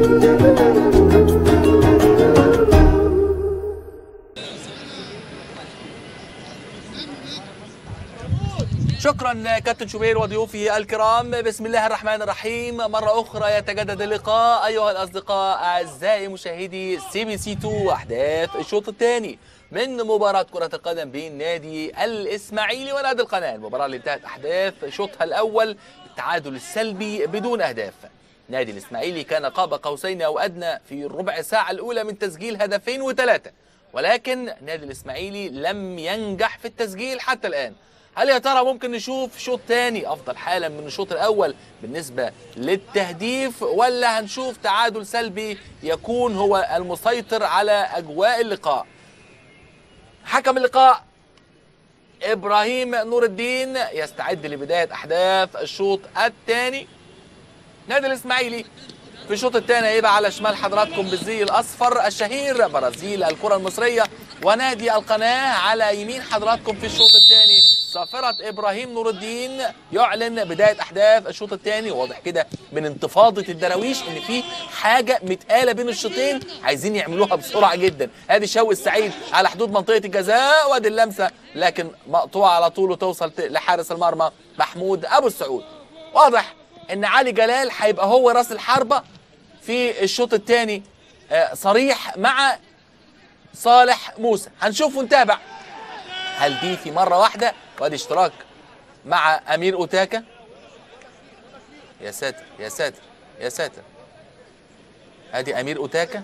شكرا كابتن شوبير وضيوفه الكرام بسم الله الرحمن الرحيم مرة أخرى يتجدد اللقاء أيها الأصدقاء أعزائي مشاهدي سي بي سي 2 أحداث الشوط الثاني من مباراة كرة القدم بين نادي الإسماعيلي ونادي القناة المباراة اللي انتهت أحداث شوطها الأول التعادل السلبي بدون أهداف نادي الإسماعيلي كان قاب قوسين أو أدنى في الربع ساعة الأولى من تسجيل هدفين وثلاثة ولكن نادي الإسماعيلي لم ينجح في التسجيل حتى الآن هل يا ترى ممكن نشوف شوط تاني افضل حالا من الشوط الاول بالنسبه للتهديف ولا هنشوف تعادل سلبي يكون هو المسيطر على اجواء اللقاء حكم اللقاء ابراهيم نور الدين يستعد لبدايه احداث الشوط الثاني نادي الاسماعيلي في الشوط الثاني هيبقى على شمال حضراتكم بالزي الاصفر الشهير برازيل الكره المصريه ونادي القناه على يمين حضراتكم في الشوط الثاني صافرة ابراهيم نور الدين يعلن بدايه احداث الشوط الثاني واضح كده من انتفاضه الدراويش ان في حاجه متقاله بين الشوطين عايزين يعملوها بسرعه جدا ادي شوقي السعيد على حدود منطقه الجزاء وادي اللمسه لكن مقطوعه على طول وتوصل لحارس المرمى محمود ابو السعود واضح ان علي جلال هيبقى هو راس الحربه في الشوط الثاني صريح مع صالح موسى هنشوف ونتابع هل دي في مره واحده وادي اشتراك مع امير اوتاكا يا ساتر يا ساتر يا ساتر ادي امير اوتاكا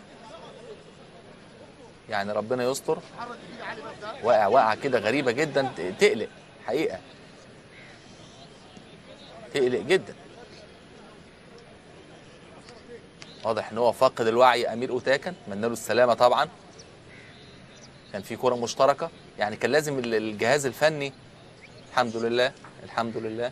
يعني ربنا يستر واقع واقع كده غريبه جدا تقلق حقيقه تقلق جدا واضح ان هو فاقد الوعي امير اوتاكا اتمنى له السلامه طبعا كان في كره مشتركه يعني كان لازم الجهاز الفني الحمد لله الحمد لله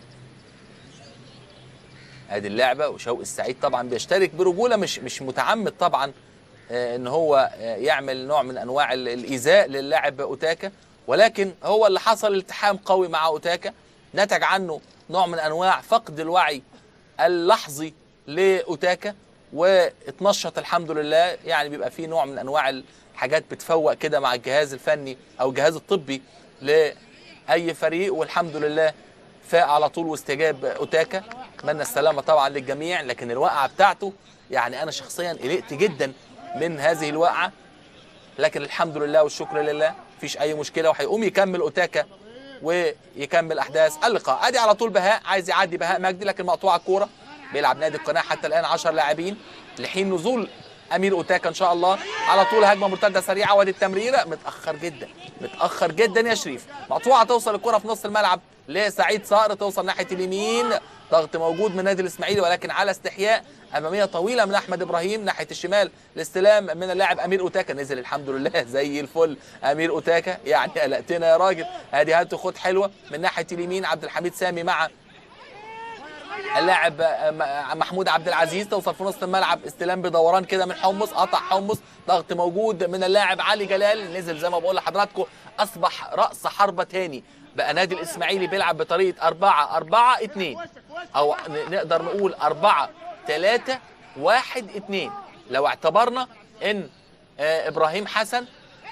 ادي اللعبه وشوقي السعيد طبعا بيشترك برجوله مش مش متعمد طبعا آه ان هو آه يعمل نوع من انواع الايذاء للاعب اوتاكا ولكن هو اللي حصل التحام قوي مع اوتاكا نتج عنه نوع من انواع فقد الوعي اللحظي لاوتاكا واتنشط الحمد لله يعني بيبقى فيه نوع من انواع الحاجات بتفوق كده مع الجهاز الفني او الجهاز الطبي لاي فريق والحمد لله فاق على طول واستجاب اوتاكا اتمنى السلامه طبعا للجميع لكن الوقعه بتاعته يعني انا شخصيا قلقت جدا من هذه الوقعه لكن الحمد لله والشكر لله مفيش اي مشكله وهيقوم يكمل اوتاكا ويكمل احداث اللقاء ادي على طول بهاء عايز يعدي بهاء مجدي لكن مقطوعه الكوره بيلعب نادي القناه حتى الان 10 لاعبين لحين نزول امير اوتاكا ان شاء الله على طول هجمه مرتده سريعه وادي التمريره متاخر جدا متاخر جدا يا شريف مقطوعه توصل الكره في نص الملعب لسعيد صقر توصل ناحيه اليمين ضغط موجود من نادي الاسماعيلي ولكن على استحياء اماميه طويله من احمد ابراهيم ناحيه الشمال الاستلام من اللاعب امير اوتاكا نزل الحمد لله زي الفل امير اوتاكا يعني قلقتنا يا راجل ادي هات خد حلوه من ناحيه اليمين عبد الحميد سامي مع اللاعب محمود عبد العزيز توصل في نص الملعب استلام بدوران كده من حمص قطع حمص ضغط موجود من اللاعب علي جلال نزل زي ما بقول لحضراتكم اصبح راس حربه تاني بقى نادي الاسماعيلي بيلعب بطريقه 4 4 2 او نقدر نقول 4 3 1 2 لو اعتبرنا ان ابراهيم حسن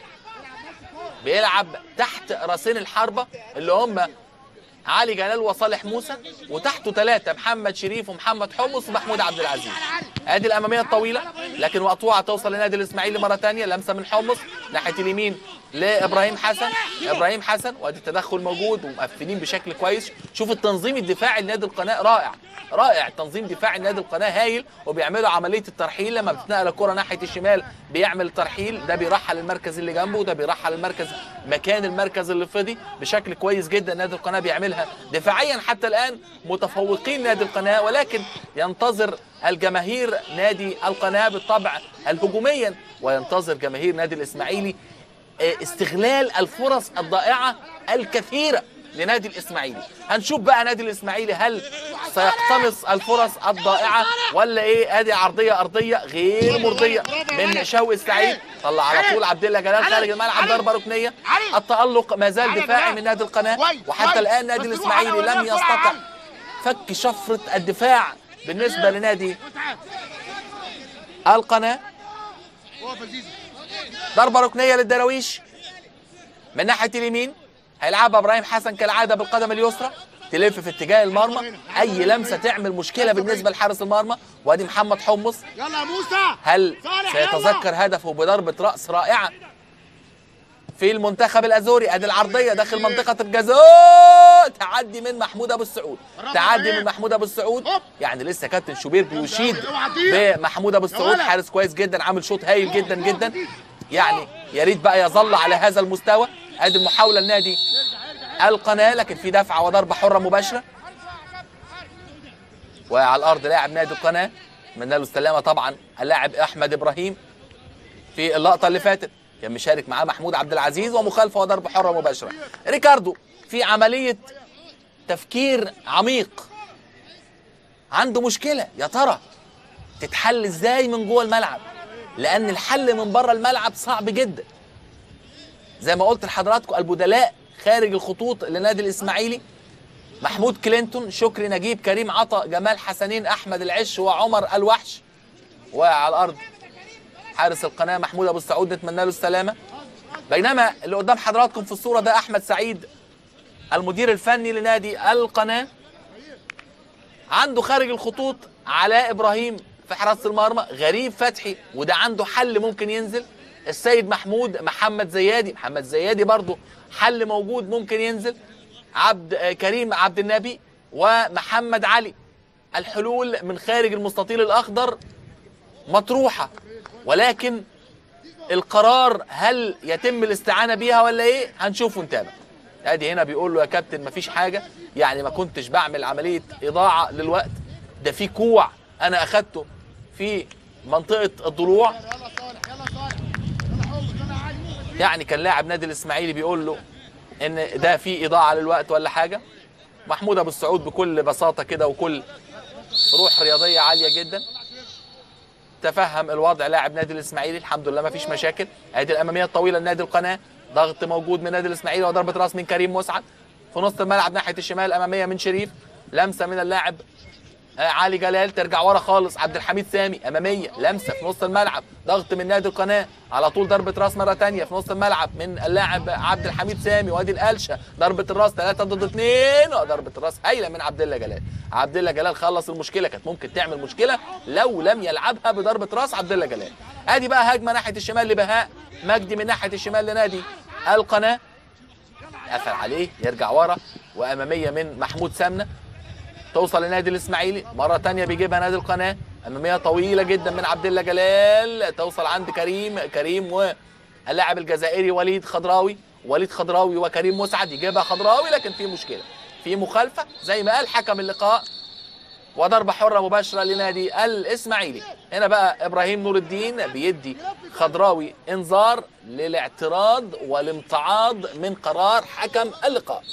بيلعب تحت راسين الحربه اللي هم علي جلال وصالح موسى وتحته ثلاثة محمد شريف ومحمد حمص ومحمود عبد العزيز ادي الاماميه الطويله لكن مقطوعه توصل لنادي الاسماعيلي مره ثانيه لمسه من حمص ناحيه اليمين لابراهيم حسن ابراهيم حسن وادي التدخل موجود ومقفلين بشكل كويس شوف التنظيم الدفاعي لنادي القناه رائع رائع تنظيم دفاعي نادي القناه هايل وبيعملوا عمليه الترحيل لما بتنقل الكره ناحيه الشمال بيعمل ترحيل ده بيرحل المركز اللي جنبه وده بيرحل المركز مكان المركز اللي فضي بشكل كويس جدا نادي القناه بيعملها دفاعيا حتى الان متفوقين نادي القناه ولكن ينتظر الجماهير نادي القناه بالطبع الهجوميا وينتظر جماهير نادي الاسماعيلي استغلال الفرص الضائعه الكثيره لنادي الاسماعيلي هنشوف بقى نادي الاسماعيلي هل سيقتنص الفرص الضائعه ولا ايه ادي عرضيه ارضيه غير مرضيه من شوقي السعيد طلع على طول عبد الله جلال خارج الملعب ضربه ركنيه التالق ما زال دفاعي من نادي القناه وحتى الان نادي الاسماعيلي لم يستطع فك شفره الدفاع بالنسبه لنادي القناه اقف يا زيزو ضربه ركنيه للدراويش من ناحيه اليمين هيلعبها ابراهيم حسن كالعاده بالقدم اليسرى تلف في اتجاه المرمى اي لمسه تعمل مشكله بالنسبه لحارس المرمى وادي محمد حمص يلا يا موسى هل صالح سيتذكر هدفه بضربه راس رائعه في المنتخب الازوري ادي العرضيه داخل منطقه الجزاء تعدي من محمود ابو السعود برافو تعدي عليك. من محمود ابو السعود هوب. يعني لسه كابتن شوبير بيشيد اوعى تضيع. بمحمود ابو السعود ولد. حارس كويس جدا عامل شوط هايل جدا جدا يعني يا ريت بقى يظل على هذا المستوى ادي المحاوله لنادي القناه لكن في دفعه وضربه حره مباشره وعلى الارض لاعب نادي القناه من له السلامه طبعا اللاعب احمد ابراهيم في اللقطه اللي فاتت كان مشارك معاه محمود عبد العزيز ومخالفه وضربه حره مباشره ريكاردو في عمليه تفكير عميق عنده مشكله يا ترى تتحل ازاي من جوه الملعب لان الحل من بره الملعب صعب جدا زي ما قلت لحضراتكم البدلاء خارج الخطوط لنادي الاسماعيلي محمود كلينتون شكري نجيب كريم عطا جمال حسنين احمد العش وعمر الوحش وعلى الارض حارس القناه محمود ابو السعود نتمنى له السلامه بينما اللي قدام حضراتكم في الصوره ده احمد سعيد المدير الفني لنادي القناه عنده خارج الخطوط علاء ابراهيم في حراسه المرمى غريب فتحي وده عنده حل ممكن ينزل السيد محمود محمد زيادي محمد زيادي برضه حل موجود ممكن ينزل عبد آه، كريم عبد النبي ومحمد علي الحلول من خارج المستطيل الاخضر مطروحه ولكن القرار هل يتم الاستعانه بيها ولا ايه هنشوف ونتابع ادي هنا بيقول له يا كابتن مفيش حاجه يعني ما كنتش بعمل عمليه اضاعه للوقت ده في كوع انا اخدته في منطقه الضلوع يلا صالح يلا صالح يلا حمص يلا علي يعني كان لاعب نادي الاسماعيلي بيقول له ان ده في اضاعه للوقت ولا حاجه محمود ابو السعود بكل بساطه كده وكل روح رياضيه عاليه جدا تفهم الوضع لاعب نادي الاسماعيلي الحمد لله ما فيش مشاكل ادي الاماميه الطويله لنادي القناه ضغط موجود من نادي الاسماعيلي وضربه راس من كريم مسعد في نص الملعب ناحيه الشمال اماميه من شريف لمسه من اللاعب آه، علي جلال ترجع ورا خالص عبد الحميد سامي اماميه لمسه في نص الملعب ضغط من نادي القناه على طول ضربه راس مره ثانيه في نص الملعب من اللاعب عبد الحميد سامي وادي القلشه ضربه الراس ثلاثه ضد اثنين وضربه الراس هايله من عبد الله جلال عبد الله جلال خلص المشكله كانت ممكن تعمل مشكله لو لم يلعبها بضربه راس عبد الله جلال ادي بقى هجمه ناحيه الشمال لبهاء مجدي من ناحيه الشمال لنادي القناه قفل عليه يرجع ورا واماميه من محمود سمنه توصل لنادي الاسماعيلي مره تانية بيجيبها نادي القناه اماميه طويله جدا من عبد الله جلال توصل عند كريم كريم واللاعب الجزائري وليد خضراوي وليد خضراوي وكريم مسعد يجيبها خضراوي لكن في مشكله في مخالفه زي ما قال حكم اللقاء وضربه حره مباشره لنادي الاسماعيلي هنا بقى ابراهيم نور الدين بيدي خضراوي انذار للاعتراض والامتعاض من قرار حكم اللقاء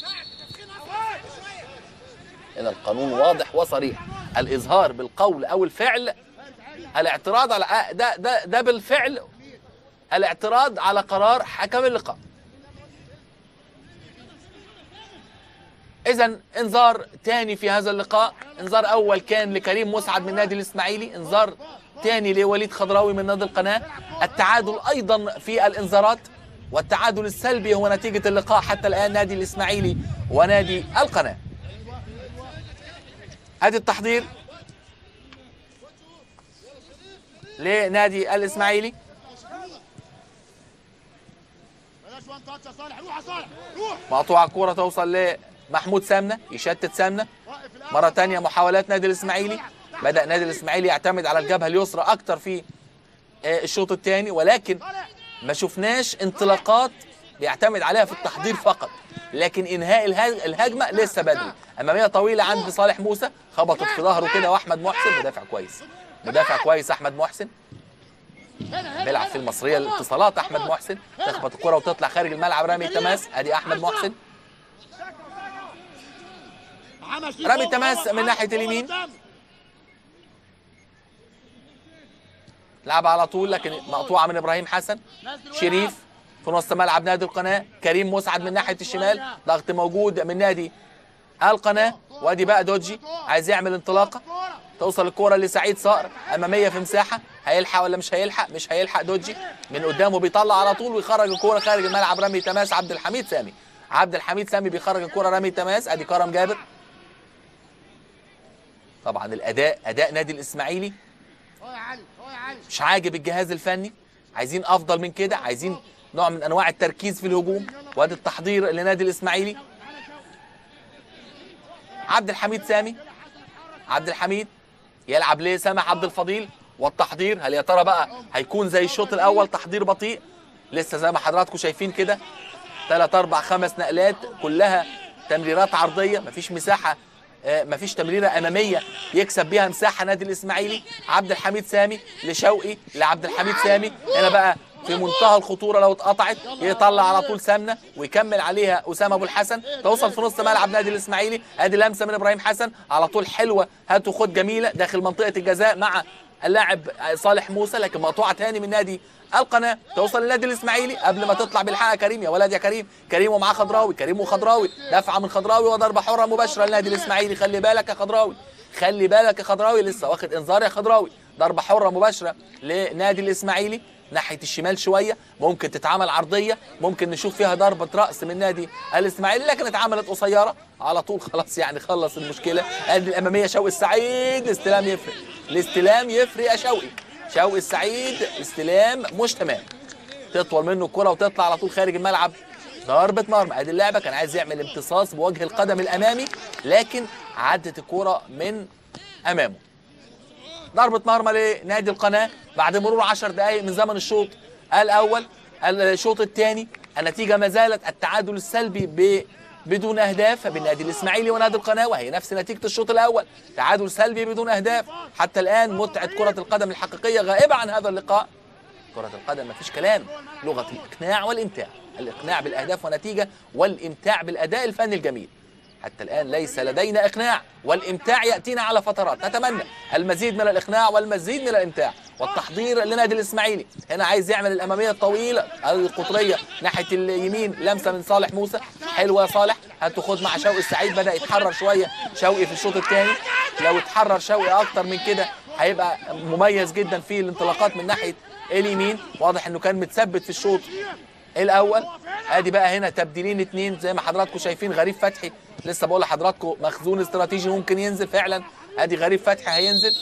هنا القانون واضح وصريح الاظهار بالقول او الفعل الاعتراض على آه، ده ده ده بالفعل الاعتراض على قرار حكم اللقاء اذا انذار تاني في هذا اللقاء انذار اول كان لكريم مسعد من نادي الاسماعيلي انذار تاني لوليد خضراوي من نادي القناه التعادل ايضا في الانذارات والتعادل السلبي هو نتيجه اللقاء حتى الان نادي الاسماعيلي ونادي القناه ادي التحضير لنادي الاسماعيلي بلاش وان تاتش يا صالح روح يا صالح روح مقطوعه الكوره توصل لمحمود سامنه يشتت سامنه وقف الأول. مره تانية محاولات نادي الاسماعيلي بدا نادي الاسماعيلي يعتمد على الجبهه اليسرى اكتر في آه، الشوط الثاني ولكن ما شفناش انطلاقات بيعتمد عليها في التحضير فقط لكن انهاء الهج- الهجمه لسه بدري اماميه طويله عند صالح موسى خبطت في ظهره كده واحمد محسن مدافع كويس مدافع كويس احمد محسن هنا هنا بيلعب في المصريه الاتصالات احمد محسن تخبط الكره وتطلع خارج الملعب رامي التماس ادي احمد محسن محمد شريف رامي فوق، تماس فوق، من ناحية فوق، اليمين. قدام. لعبها على طول لكن مقطوعه من ابراهيم حسن نزل شريف في نص ملعب نادي القناه كريم مسعد من ناحيه الشمال ضغط موجود من نادي القناه وادي بقى دوجي عايز يعمل انطلاقه توصل الكوره لسعيد صقر اماميه في مساحه هيلحق ولا مش هيلحق مش هيلحق دوجي من قدامه بيطلع على طول ويخرج الكوره خارج الملعب رمي تماس عبد الحميد سامي عبد الحميد سامي بيخرج الكوره رمي تماس ادي كرم جابر طبعا الاداء اداء نادي الاسماعيلي هو يا علي هو يا علي مش عاجب الجهاز الفني عايزين افضل من كده عايزين نوع من انواع التركيز في الهجوم وادي التحضير لنادي الاسماعيلي عبد الحميد سامي عبد الحميد يلعب لسامح عبد الفضيل والتحضير هل يا ترى بقى هيكون زي الشوط الاول تحضير بطيء لسه زي ما حضراتكم شايفين كده ثلاث اربع خمس نقلات كلها تمريرات عرضيه مفيش مساحه آه، مفيش تمريره اماميه يكسب بيها مساحه نادي الاسماعيلي عبد الحميد سامي لشوقي لعبد الحميد سامي هنا بقى في منتهى الخطوره لو اتقطعت يطلع على طول سمنه ويكمل عليها اسامه ابو الحسن توصل في نص ملعب نادي الاسماعيلي ادي لمسه من ابراهيم حسن على طول حلوه هات وخد جميله داخل منطقه الجزاء مع اللاعب صالح موسى لكن مقطوعه تاني من نادي القناه توصل للنادي الاسماعيلي قبل ما تطلع بالحق يا كريم يا ولد يا كريم كريم ومعاه خضراوي كريم وخضراوي دفعه من خضراوي وضربه حره مباشره للنادي الاسماعيلي خلي بالك يا خضراوي خلي بالك يا خضراوي لسه واخد انذار يا خضراوي ضربه حره مباشره لنادي الاسماعيلي ناحيه الشمال شويه ممكن تتعمل عرضيه ممكن نشوف فيها ضربه راس من نادي الاسماعيلي لكن اتعملت قصيره على طول خلاص يعني خلص المشكله ادي الاماميه شوقي السعيد الاستلام يفرق الاستلام يفرق يا شوقي شوقي السعيد استلام مش تمام تطول منه الكره وتطلع على طول خارج الملعب ضربة مرمى ادي اللعبة كان عايز يعمل امتصاص بوجه القدم الامامي لكن عدت الكرة من امامه ضربة مرمى لنادي القناة بعد مرور 10 دقائق من زمن الشوط الأول الشوط الثاني النتيجة ما زالت التعادل السلبي ب بدون أهداف بين نادي الإسماعيلي ونادي القناة وهي نفس نتيجة الشوط الأول تعادل سلبي بدون أهداف حتى الآن متعة كرة القدم الحقيقية غائبة عن هذا اللقاء كرة القدم ما فيش كلام لغة الإقناع والإمتاع الإقناع بالأهداف ونتيجة والإمتاع بالأداء الفني الجميل حتى الآن ليس لدينا إقناع والإمتاع يأتينا على فترات نتمنى المزيد من الإقناع والمزيد من الإمتاع والتحضير لنادي الإسماعيلي هنا عايز يعمل الأمامية الطويلة القطرية ناحية اليمين لمسة من صالح موسى حلوة يا صالح هاتوا خد مع شوقي السعيد بدأ يتحرر شوية شوقي في الشوط الثاني لو اتحرر شوقي أكتر من كده هيبقى مميز جدا في الانطلاقات من ناحية اليمين واضح انه كان متثبت في الشوط الاول ادي بقى هنا تبديلين اتنين زي ما حضراتكم شايفين غريب فتحي لسه بقول لحضراتكم مخزون استراتيجي ممكن ينزل فعلا ادي غريب فتحي هينزل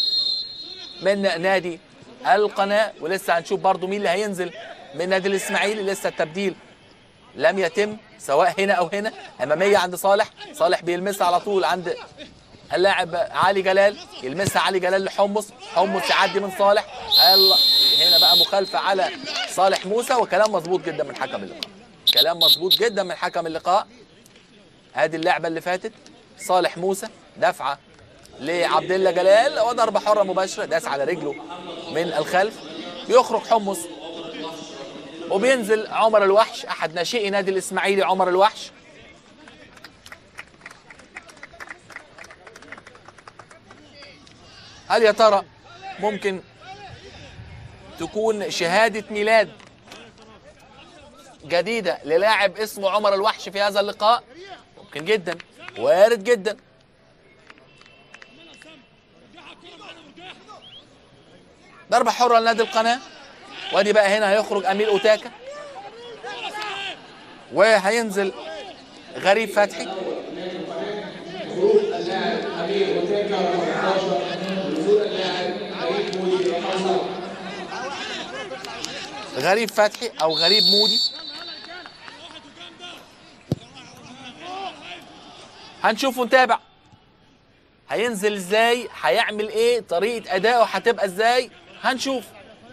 من نادي القناه ولسه هنشوف برضو مين اللي هينزل من نادي الاسماعيلي لسه التبديل لم يتم سواء هنا او هنا اماميه عند صالح صالح بيلمسها على طول عند اللاعب علي جلال يلمسها علي جلال لحمص حمص يعدي من صالح الله هنا بقى مخالفه على صالح موسى وكلام مظبوط جدا من حكم اللقاء كلام مظبوط جدا من حكم اللقاء ادي اللعبه اللي فاتت صالح موسى دفعه لعبد الله جلال وضربه حره مباشره داس على رجله من الخلف بيخرج حمص وبينزل عمر الوحش احد ناشئي نادي الاسماعيلي عمر الوحش هل يا ترى ممكن تكون شهادة ميلاد جديدة للاعب اسمه عمر الوحش في هذا اللقاء ممكن جدا وارد جدا ضربة حرة لنادي القناة وادي بقى هنا هيخرج امير اوتاكا وهينزل غريب فتحي غريب فتحي او غريب مودي هنشوف ونتابع هينزل ازاي هيعمل ايه طريقه ادائه هتبقى ازاي هنشوف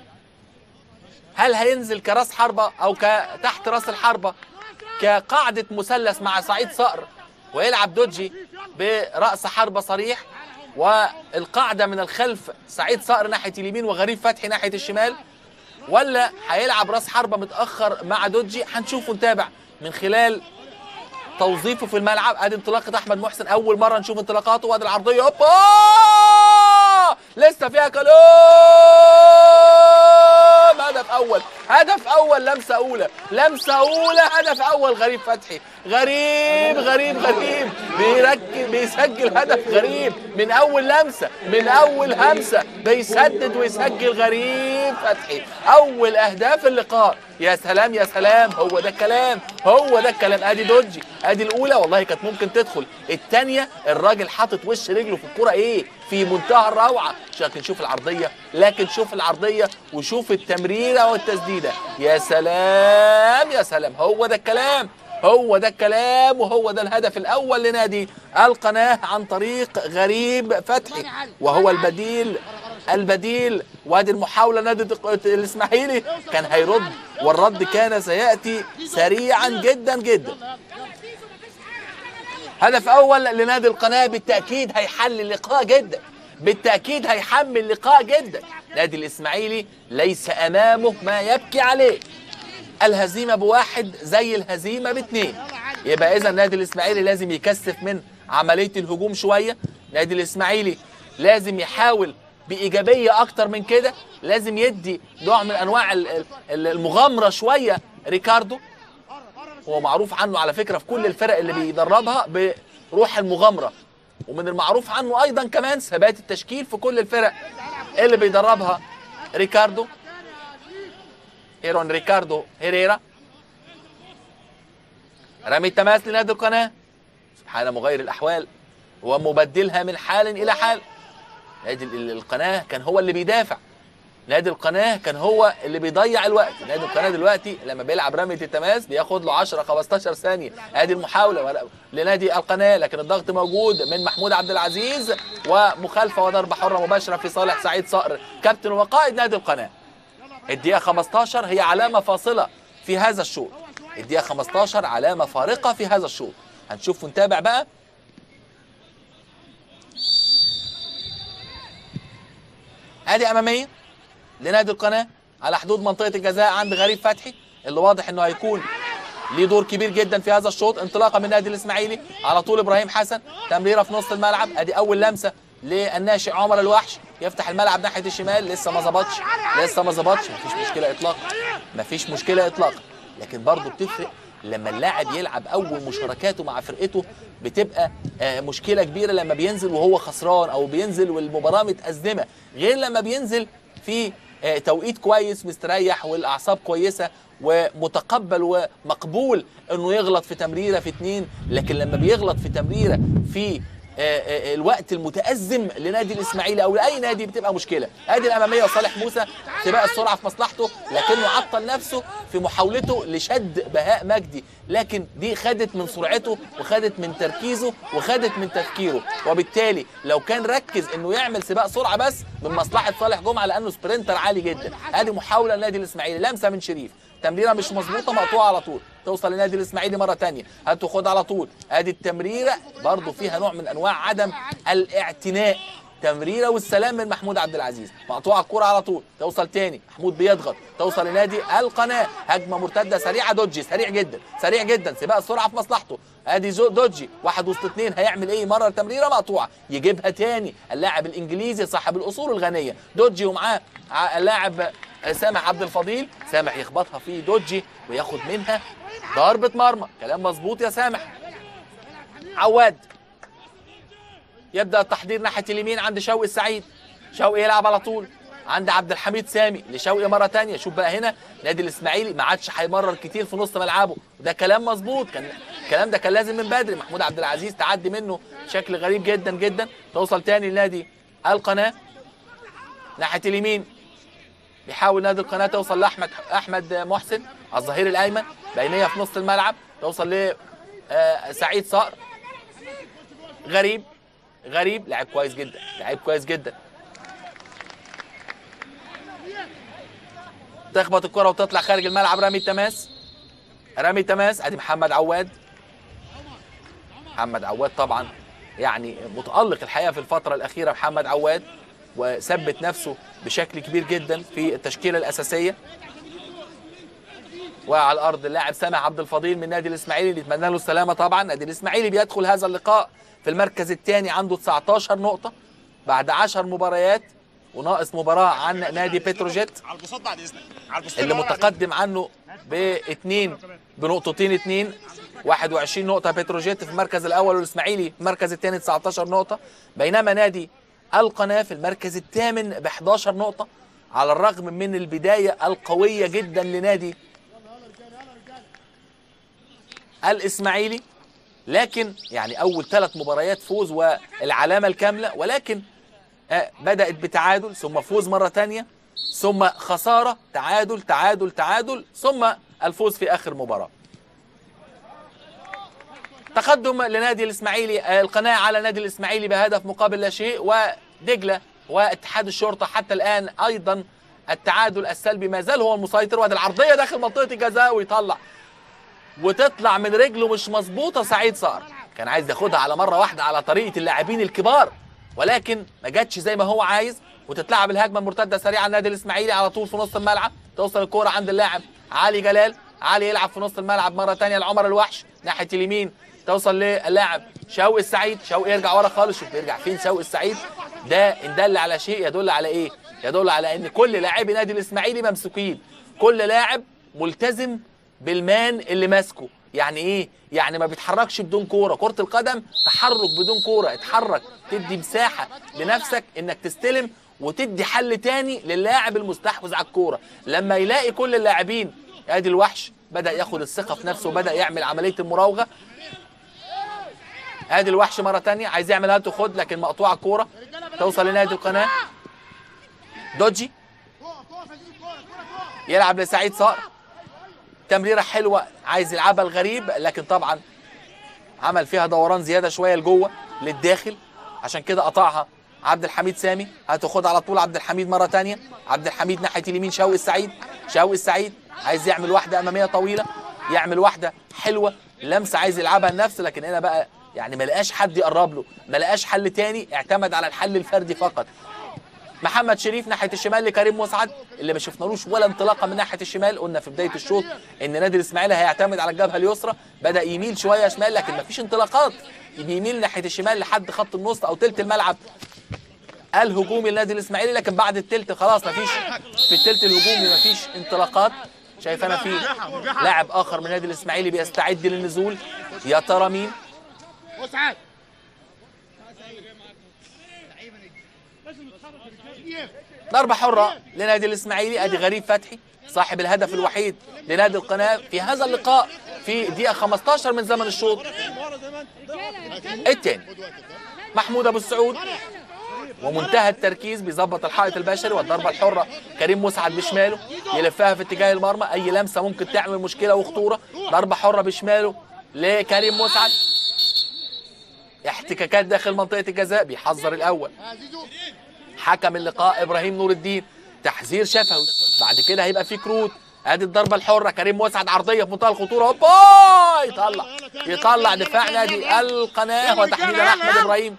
هل هينزل كراس حربة او كتحت راس الحربة كقاعدة مثلث مع سعيد صقر ويلعب دوجي برأس حربة صريح والقاعدة من الخلف سعيد صقر ناحية اليمين وغريب فتحي ناحية الشمال ولا هيلعب راس حربة متأخر مع دوجي هنشوف ونتابع من خلال توظيفه في الملعب ادي انطلاقة احمد محسن اول مرة نشوف انطلاقاته وادي العرضية هوبا لسه فيها كلام هدف اول اول هدف اول لمسه اولى لمسه اولى هدف اول غريب فتحي غريب غريب غريب بيركب بيسجل هدف غريب من اول لمسه من اول همسه بيسدد ويسجل غريب فتحي اول اهداف اللقاء يا سلام يا سلام هو ده الكلام هو ده الكلام ادي دوجي ادي الاولى والله كانت ممكن تدخل الثانيه الراجل حاطط وش رجله في الكوره ايه في منتهى الروعه لكن شوف العرضيه لكن شوف العرضيه وشوف التمريره والتسديده يا سلام يا سلام هو ده الكلام هو ده الكلام وهو ده الهدف الاول لنادي القناه عن طريق غريب فتحي وهو البديل البديل وادي المحاوله نادي الق- الاسماعيلي كان هيرد والرد كان سياتي سريعا جدا جدا هدف اول لنادي القناه بالتاكيد هيحل اللقاء جدا بالتاكيد هيحمل اللقاء جدا نادي الاسماعيلي ليس امامه ما يبكي عليه الهزيمه بواحد زي الهزيمه باثنين يبقى اذا نادي الاسماعيلي لازم يكثف من عمليه الهجوم شويه نادي الاسماعيلي لازم يحاول بايجابيه اكتر من كده لازم يدي نوع من انواع ال- ال- المغامره شويه ريكاردو هو معروف عنه على فكره في كل الفرق اللي بيدربها بروح المغامره ومن المعروف عنه ايضا كمان ثبات التشكيل في كل الفرق اللي بيدربها ريكاردو هيرون ريكاردو هيريرا رمي التماس لنادي القناه سبحان مغير الاحوال ومبدلها من حال الى حال نادي ال- القناه كان هو اللي بيدافع نادي القناه كان هو اللي بيضيع الوقت نادي القناه دلوقتي لما بيلعب رميه التماس بياخد له 10 15 ثانيه ادي المحاوله ولا- لنادي القناه لكن الضغط موجود من محمود عبد العزيز ومخالفه وضربه حره مباشره في صالح سعيد صقر كابتن وقائد نادي القناه الدقيقه 15 هي علامه فاصله في هذا الشوط الدقيقه 15 علامه فارقه في هذا الشوط هنشوف ونتابع بقى ادي اماميه لنادي القناه على حدود منطقه الجزاء عند غريب فتحي اللي واضح انه هيكون ليه دور كبير جدا في هذا الشوط انطلاقه من النادي الاسماعيلي على طول ابراهيم حسن تمريره في نص الملعب ادي اول لمسه للناشئ عمر الوحش يفتح الملعب ناحيه الشمال لسه ما ظبطش لسه ما ظبطش مفيش مشكله اطلاقا مفيش مشكله اطلاقا لكن برضه بتفرق لما اللاعب يلعب اول مشاركاته مع فرقته بتبقى آه، مشكله كبيره لما بينزل وهو خسران او بينزل والمباراه متأزمه غير لما بينزل في آه، توقيت كويس مستريح والاعصاب كويسه ومتقبل ومقبول انه يغلط في تمريره في اتنين لكن لما بيغلط في تمريره في آه، آه، الوقت المتأزم لنادي الإسماعيلي أو لأي نادي بتبقى مشكلة أدي الأمامية وصالح موسى سباق السرعة في مصلحته لكنه عطل نفسه في محاولته لشد بهاء مجدي لكن دي خدت من سرعته وخدت من تركيزه وخدت من تفكيره وبالتالي لو كان ركز انه يعمل سباق سرعه بس من مصلحه صالح جمعه لانه سبرنتر عالي جدا ادي محاوله لنادي الاسماعيلي لمسه من شريف تمريره مش مظبوطه مقطوعه على طول توصل لنادي الاسماعيلي مره تانية هتاخد على طول ادي التمريره برضو فيها نوع من انواع عدم الاعتناء تمريره والسلام من محمود عبد العزيز مقطوعه الكوره على طول توصل تاني محمود بيضغط توصل لنادي القناه هجمه مرتده سريعه دوجي سريع جدا سريع جدا سباق السرعه في مصلحته ادي زو دوجي واحد وسط اثنين هيعمل ايه مره تمريره مقطوعه يجيبها تاني اللاعب الانجليزي صاحب الاصول الغنيه دوجي ومعاه ع- اللاعب سامح عبد الفضيل سامح يخبطها في دوجي وياخد منها ضربه مرمى كلام مظبوط يا سامح عواد يبدا التحضير ناحيه اليمين عند شوقي السعيد شوقي يلعب على طول عند عبد الحميد سامي لشوقي مره تانية شوف بقى هنا نادي الاسماعيلي ما عادش هيمرر كتير في نص ملعبه وده كلام مظبوط كان الكلام ده كان لازم من بدري محمود عبد العزيز تعدي منه بشكل غريب جدا جدا توصل تاني لنادي القناه ناحيه اليمين بيحاول نادي القناه توصل لاحمد احمد محسن على الظهير الايمن بينيه في نص الملعب توصل ل آه، سعيد صقر غريب غريب لاعب كويس جدا لاعب كويس جدا تخبط الكرة وتطلع خارج الملعب رامي التماس رامي التماس ادي محمد عواد محمد عواد طبعا يعني متألق الحقيقة في الفترة الأخيرة محمد عواد وثبت نفسه بشكل كبير جدا في التشكيلة الأساسية وعلى الارض اللاعب سامح عبد الفضيل من نادي الاسماعيلي نتمنى له السلامه طبعا نادي الاسماعيلي بيدخل هذا اللقاء في المركز الثاني عنده 19 نقطه بعد 10 مباريات وناقص مباراه عن نادي بتروجيت على البساط بعد اذنك على البساط اللي متقدم عنه باثنين بنقطتين اثنين 21 نقطة بتروجيت في المركز الأول والإسماعيلي في المركز الثاني 19 نقطة بينما نادي القناة في المركز الثامن ب 11 نقطة على الرغم من البداية القوية جدا لنادي الإسماعيلي لكن يعني أول ثلاث مباريات فوز والعلامة الكاملة ولكن آه، بدأت بتعادل ثم فوز مرة تانية ثم خسارة تعادل تعادل تعادل ثم الفوز في آخر مباراة تقدم لنادي الإسماعيلي آه، القناة على نادي الإسماعيلي بهدف مقابل لا شيء ودجلة واتحاد الشرطة حتى الآن أيضا التعادل السلبي ما زال هو المسيطر وادي العرضية داخل منطقة الجزاء ويطلع وتطلع من رجله مش مظبوطه سعيد صقر كان عايز ياخدها على مره واحده على طريقه اللاعبين الكبار ولكن ما جاتش زي ما هو عايز وتتلعب الهجمه المرتده سريعه النادي الاسماعيلي على طول في نص الملعب توصل الكوره عند اللاعب علي جلال علي يلعب في نص الملعب مره ثانيه لعمر الوحش ناحيه اليمين توصل للاعب شوقي السعيد شوقي يرجع ورا خالص شوف بيرجع فين شوقي السعيد ده ان دل على شيء يدل على ايه يدل على ان كل لاعبي نادي الاسماعيلي ممسوكين كل لاعب ملتزم بالمان اللي ماسكه يعني ايه يعني ما بيتحركش بدون كوره كره القدم تحرك بدون كوره اتحرك تدي مساحه لنفسك انك تستلم وتدي حل تاني للاعب المستحوذ على الكوره لما يلاقي كل اللاعبين ادي الوحش بدا ياخد الثقه في نفسه وبدا يعمل عمليه المراوغه ادي الوحش مره تانية عايز يعمل هات وخد لكن مقطوعه الكوره توصل لنادي القناه دوجي تقف تقف هتجيب كوره كوره تقف يلعب لسعيد صقر تمريره حلوه عايز يلعبها الغريب لكن طبعا عمل فيها دوران زياده شويه لجوه للداخل عشان كده قطعها عبد الحميد سامي هتاخد على طول عبد الحميد مره تانية عبد الحميد ناحيه اليمين شوقي السعيد شوقي السعيد عايز يعمل واحده اماميه طويله يعمل واحده حلوه لمسه عايز يلعبها لنفسه لكن هنا بقى يعني ما لقاش حد يقرب له ما لقاش حل تاني اعتمد على الحل الفردي فقط محمد شريف ناحيه الشمال لكريم مسعد اللي ما شفنالوش ولا انطلاقه من ناحيه الشمال قلنا في بدايه الشوط ان نادي الاسماعيلي هيعتمد على الجبهه اليسرى بدا يميل شويه شمال لكن ما فيش انطلاقات بيميل ناحيه الشمال لحد خط النص او تلت الملعب الهجومي لنادي الاسماعيلي لكن بعد التلت خلاص ما فيش في التلت الهجومي ما فيش انطلاقات شايف انا في لاعب اخر من نادي الاسماعيلي بيستعد للنزول يا ترى مين مسعد ضربة حرة لنادي الإسماعيلي أدي غريب فتحي صاحب الهدف الوحيد لنادي القناة في هذا اللقاء في دقيقة 15 من زمن الشوط الثاني محمود أبو السعود ومنتهى التركيز بيظبط الحائط البشري والضربة الحرة كريم مسعد بشماله يلفها في اتجاه المرمى أي لمسة ممكن تعمل مشكلة وخطورة ضربة حرة بشماله لكريم مسعد احتكاكات داخل منطقة الجزاء بيحذر الأول يا زيزو حكم اللقاء ابراهيم نور الدين تحذير شفوي بعد كده هيبقى في كروت ادي الضربه الحره كريم مسعد عرضيه في منتهى الخطوره هوبا يطلع يطلع دفاع نادي القناه وتحديدا احمد ابراهيم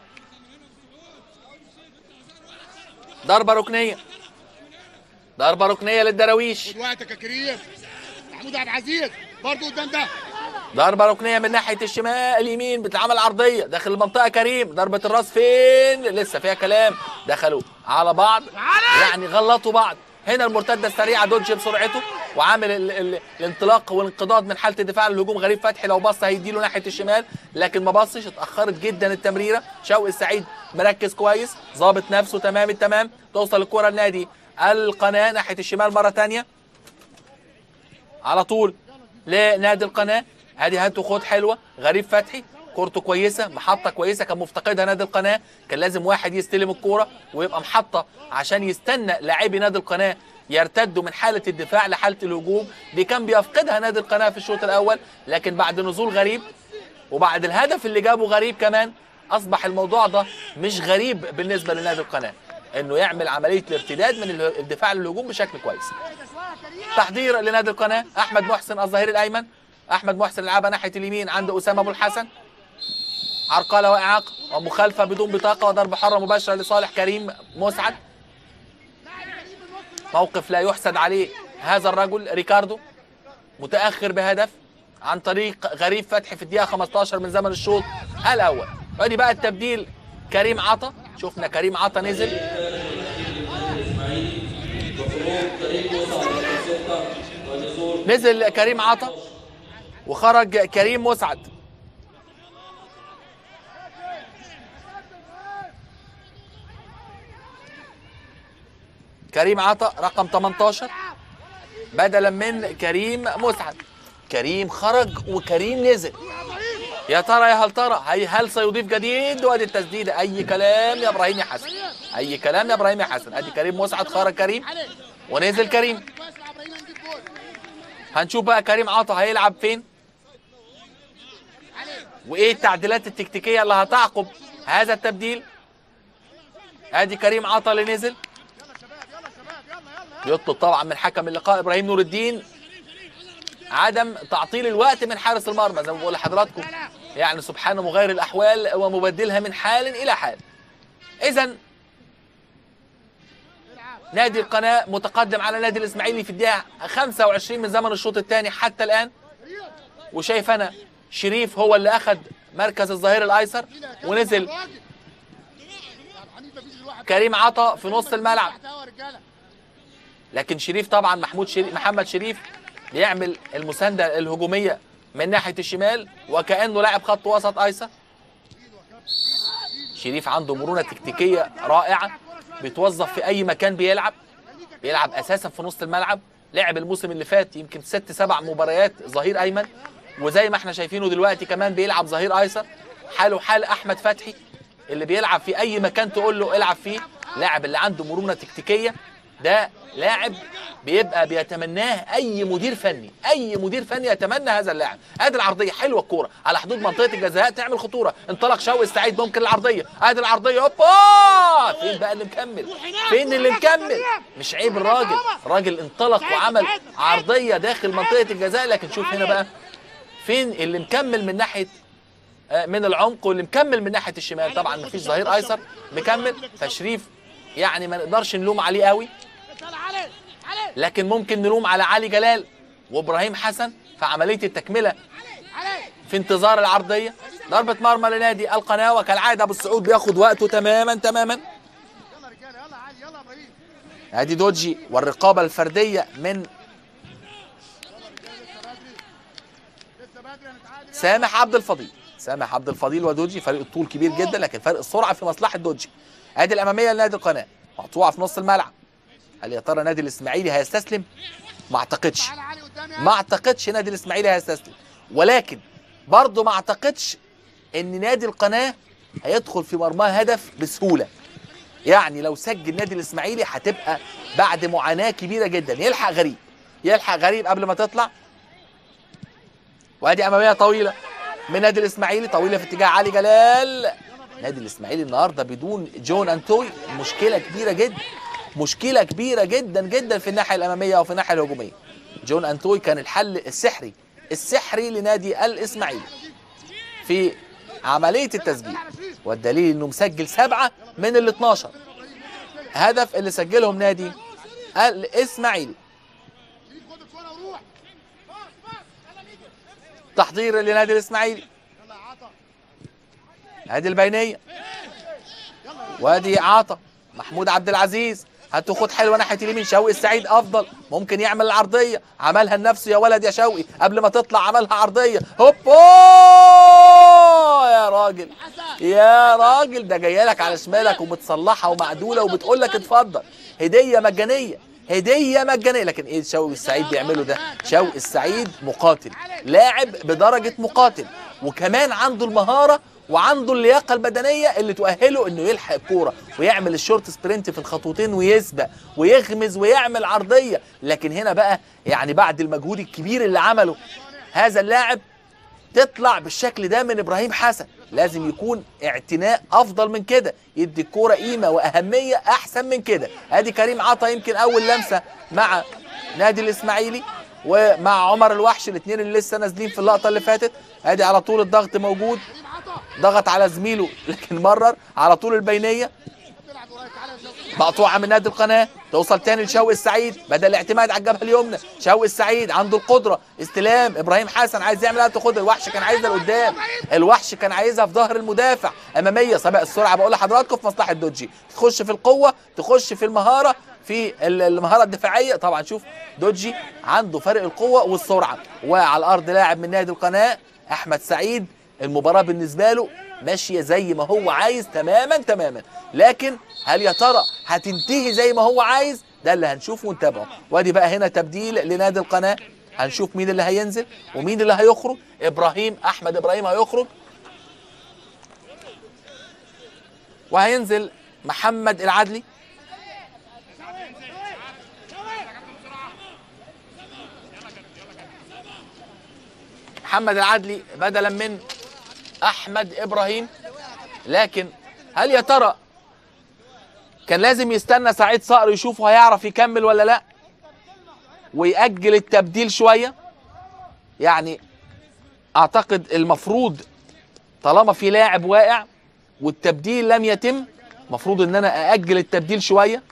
ضربه ركنيه ضربه ركنيه للدراويش خد وقتك يا كريم محمود عبد العزيز برضه قدام ده ضربه ركنيه من ناحيه الشمال اليمين بتتعمل عرضيه داخل المنطقه كريم ضربه الراس فين لسه فيها كلام دخلوا على بعض يعني غلطوا بعض هنا المرتده السريعه دوج بسرعته وعامل ال ال الانطلاق والانقضاض من حاله الدفاع للهجوم غريب فتحي لو بص هيديله ناحيه الشمال لكن ما بصش اتاخرت جدا التمريره شوقي السعيد مركز كويس ظابط نفسه تمام التمام توصل الكره لنادي القناه ناحيه الشمال مره ثانيه على طول لنادي القناه ادي هات وخد حلوه غريب فتحي كورته كويسه محطه كويسه كان مفتقدها نادي القناه كان لازم واحد يستلم الكوره ويبقى محطه عشان يستنى لاعبي نادي القناه يرتدوا من حاله الدفاع لحاله الهجوم دي كان بيفقدها نادي القناه في الشوط الاول لكن بعد نزول غريب وبعد الهدف اللي جابه غريب كمان اصبح الموضوع ده مش غريب بالنسبه لنادي القناه انه يعمل عمليه الارتداد من اله- الدفاع للهجوم بشكل كويس تحضير لنادي القناه احمد محسن الظهير الايمن احمد محسن لعبها ناحيه اليمين عند اسامه ابو الحسن عرقله واعاقه ومخالفه بدون بطاقه وضربه حره مباشره لصالح كريم مسعد موقف لا يحسد عليه هذا الرجل ريكاردو متاخر بهدف عن طريق غريب فتحي في الدقيقه 15 من زمن الشوط الاول ادي بقى التبديل كريم عطا شفنا كريم عطا نزل نزل كريم عطا وخرج كريم مسعد كريم عطا رقم 18 بدلا من كريم مسعد كريم خرج وكريم نزل يا ترى يا هل ترى هي هل سيضيف جديد وادي التسديده اي كلام يا ابراهيم يا حسن اي كلام يا ابراهيم يا حسن ادي كريم مسعد خرج كريم علي ونزل كريم كويس يا ابراهيم نجيب جول هنشوف بقى كريم عطا هيلعب فين علي وايه التعديلات التكتيكيه اللي هتعقب هذا التبديل ادي كريم عطا اللي نزل يلا شباب يلا شباب يلا يلا يطلب طبعا من حكم اللقاء ابراهيم نور الدين عدم تعطيل الوقت من حارس المرمى زي ما بقول لحضراتكم يعني سبحانه مغير الاحوال ومبدلها من حال الى حال اذا نادي القناه متقدم على نادي الاسماعيلي في الدقيقه 25 من زمن الشوط الثاني حتى الان وشايف انا شريف هو اللي اخذ مركز الظهير الايسر ونزل كريم عطا في نص الملعب لكن شريف طبعا محمود شريف محمد شريف بيعمل المسانده الهجوميه من ناحيه الشمال وكانه لاعب خط وسط ايسر شريف عنده مرونه تكتيكيه رائعه بيتوظف في اي مكان بيلعب بيلعب اساسا في نص الملعب لعب الموسم اللي فات يمكن ست سبع مباريات ظهير ايمن وزي ما احنا شايفينه دلوقتي كمان بيلعب ظهير ايسر حاله حال احمد فتحي اللي بيلعب في اي مكان تقول له العب فيه لاعب اللي عنده مرونه تكتيكيه ده لاعب بيبقى بيتمناه اي مدير فني اي مدير فني يتمنى هذا اللاعب ادي العرضيه حلوه الكوره على حدود منطقه الجزاء تعمل خطوره انطلق شوقي السعيد ممكن العرضيه ادي العرضيه اوبا فين بقى اللي مكمل فين اللي مكمل مش عيب الراجل الراجل انطلق وعمل عرضيه داخل منطقه الجزاء لكن شوف هنا بقى فين اللي مكمل من ناحيه آه، من العمق واللي مكمل من ناحيه الشمال طبعا مفيش ظهير ايسر مكمل فشريف يعني ما نقدرش نلوم عليه قوي يلا علي علي لكن ممكن نلوم على علي جلال وابراهيم حسن في عمليه التكمله علي في انتظار العرضيه ضربه مرمى لنادي القناه وكالعاده ابو السعود بياخد وقته تماما تماما يلا رجاله يلا علي يلا ابراهيم ادي دوجي والرقابه الفرديه من لسه بدري هنتعادل سامح عبد الفضيل سامح عبد الفضيل ودوجي فرق الطول كبير جدا لكن فرق السرعه في مصلحه دوجي ادي الاماميه لنادي القناه مقطوعه في نص الملعب هل يا ترى نادي الاسماعيلي هيستسلم ما اعتقدش تعالى علي قدامي ما اعتقدش نادي الاسماعيلي هيستسلم ولكن برضه ما اعتقدش ان نادي القناه هيدخل في مرماه هدف بسهوله يعني لو سجل نادي الاسماعيلي هتبقى بعد معاناه كبيره جدا يلحق غريب يلحق غريب قبل ما تطلع وادي اماميه طويله من نادي الاسماعيلي طويله في اتجاه علي جلال نادي الاسماعيلي النهارده بدون جون انتوي مشكله كبيره جدا مشكله كبيره جدا جدا في الناحيه الاماميه وفي الناحيه الهجوميه جون انتوي كان الحل السحري السحري لنادي الاسماعيلي في عمليه التسجيل والدليل انه مسجل سبعه من ال 12 هدف اللي سجلهم نادي الاسماعيلي شريف خد الكوره وروح باص باص يلا نيجي تحضير لنادي الاسماعيلي يلا عطا ادي البينيه وادي عطا محمود عبد العزيز هاتوا خد حلوه ناحيه اليمين شوقي السعيد افضل ممكن يعمل العرضيه عملها لنفسه يا ولد يا شوقي قبل ما تطلع عملها عرضيه هوب أوه! يا راجل يا راجل ده جايه لك على شمالك ومتصلحه ومعدوله وبتقول لك اتفضل هديه مجانيه هديه مجانيه لكن ايه شوقي السعيد بيعمله ده شوقي السعيد مقاتل لاعب بدرجه مقاتل وكمان عنده المهاره وعنده اللياقه البدنيه اللي تؤهله انه يلحق الكوره ويعمل الشورت سبرنت في الخطوتين ويسبق ويغمز ويعمل عرضيه لكن هنا بقى يعني بعد المجهود الكبير اللي عمله هذا اللاعب تطلع بالشكل ده من ابراهيم حسن لازم يكون اعتناء افضل من كده يدي الكوره قيمه واهميه احسن من كده ادي كريم عطا يمكن اول لمسه مع نادي الاسماعيلي ومع عمر الوحش الاثنين اللي لسه نازلين في اللقطه اللي فاتت ادي على طول الضغط موجود كريم عطا ضغط على زميله لكن مرر على طول البينيه تلعب ورايا تعالى يا شوقي مقطوعه من نادي القناه توصل تاني لشوقي السعيد بدل الاعتماد على الجبهه اليمنى شوقي السعيد عنده القدره استلام ابراهيم حسن عايز يعمل تاخد الوحش كان عايزها لقدام الوحش كان عايزها في ظهر المدافع اماميه سبق السرعه بقول لحضراتكم في مصلحه دوجي تخش في القوه تخش في المهاره في ال- المهاره الدفاعيه طبعا شوف دوجي عنده فرق القوه والسرعه وعلى الارض لاعب من نادي القناه احمد سعيد المباراه بالنسبه له ماشيه زي ما هو عايز تماما تماما لكن هل يا ترى هتنتهي زي ما هو عايز ده اللي هنشوفه ونتابعه وادي بقى هنا تبديل لنادي القناه هنشوف مين اللي هينزل ومين اللي هيخرج ابراهيم احمد ابراهيم هيخرج وهينزل محمد العدلي محمد العدلي بدلا من احمد ابراهيم لكن هل يا ترى كان لازم يستنى سعيد صقر يشوفه هيعرف يكمل ولا لا ويأجل التبديل شويه يعني اعتقد المفروض طالما في لاعب واقع والتبديل لم يتم المفروض ان انا ااجل التبديل شويه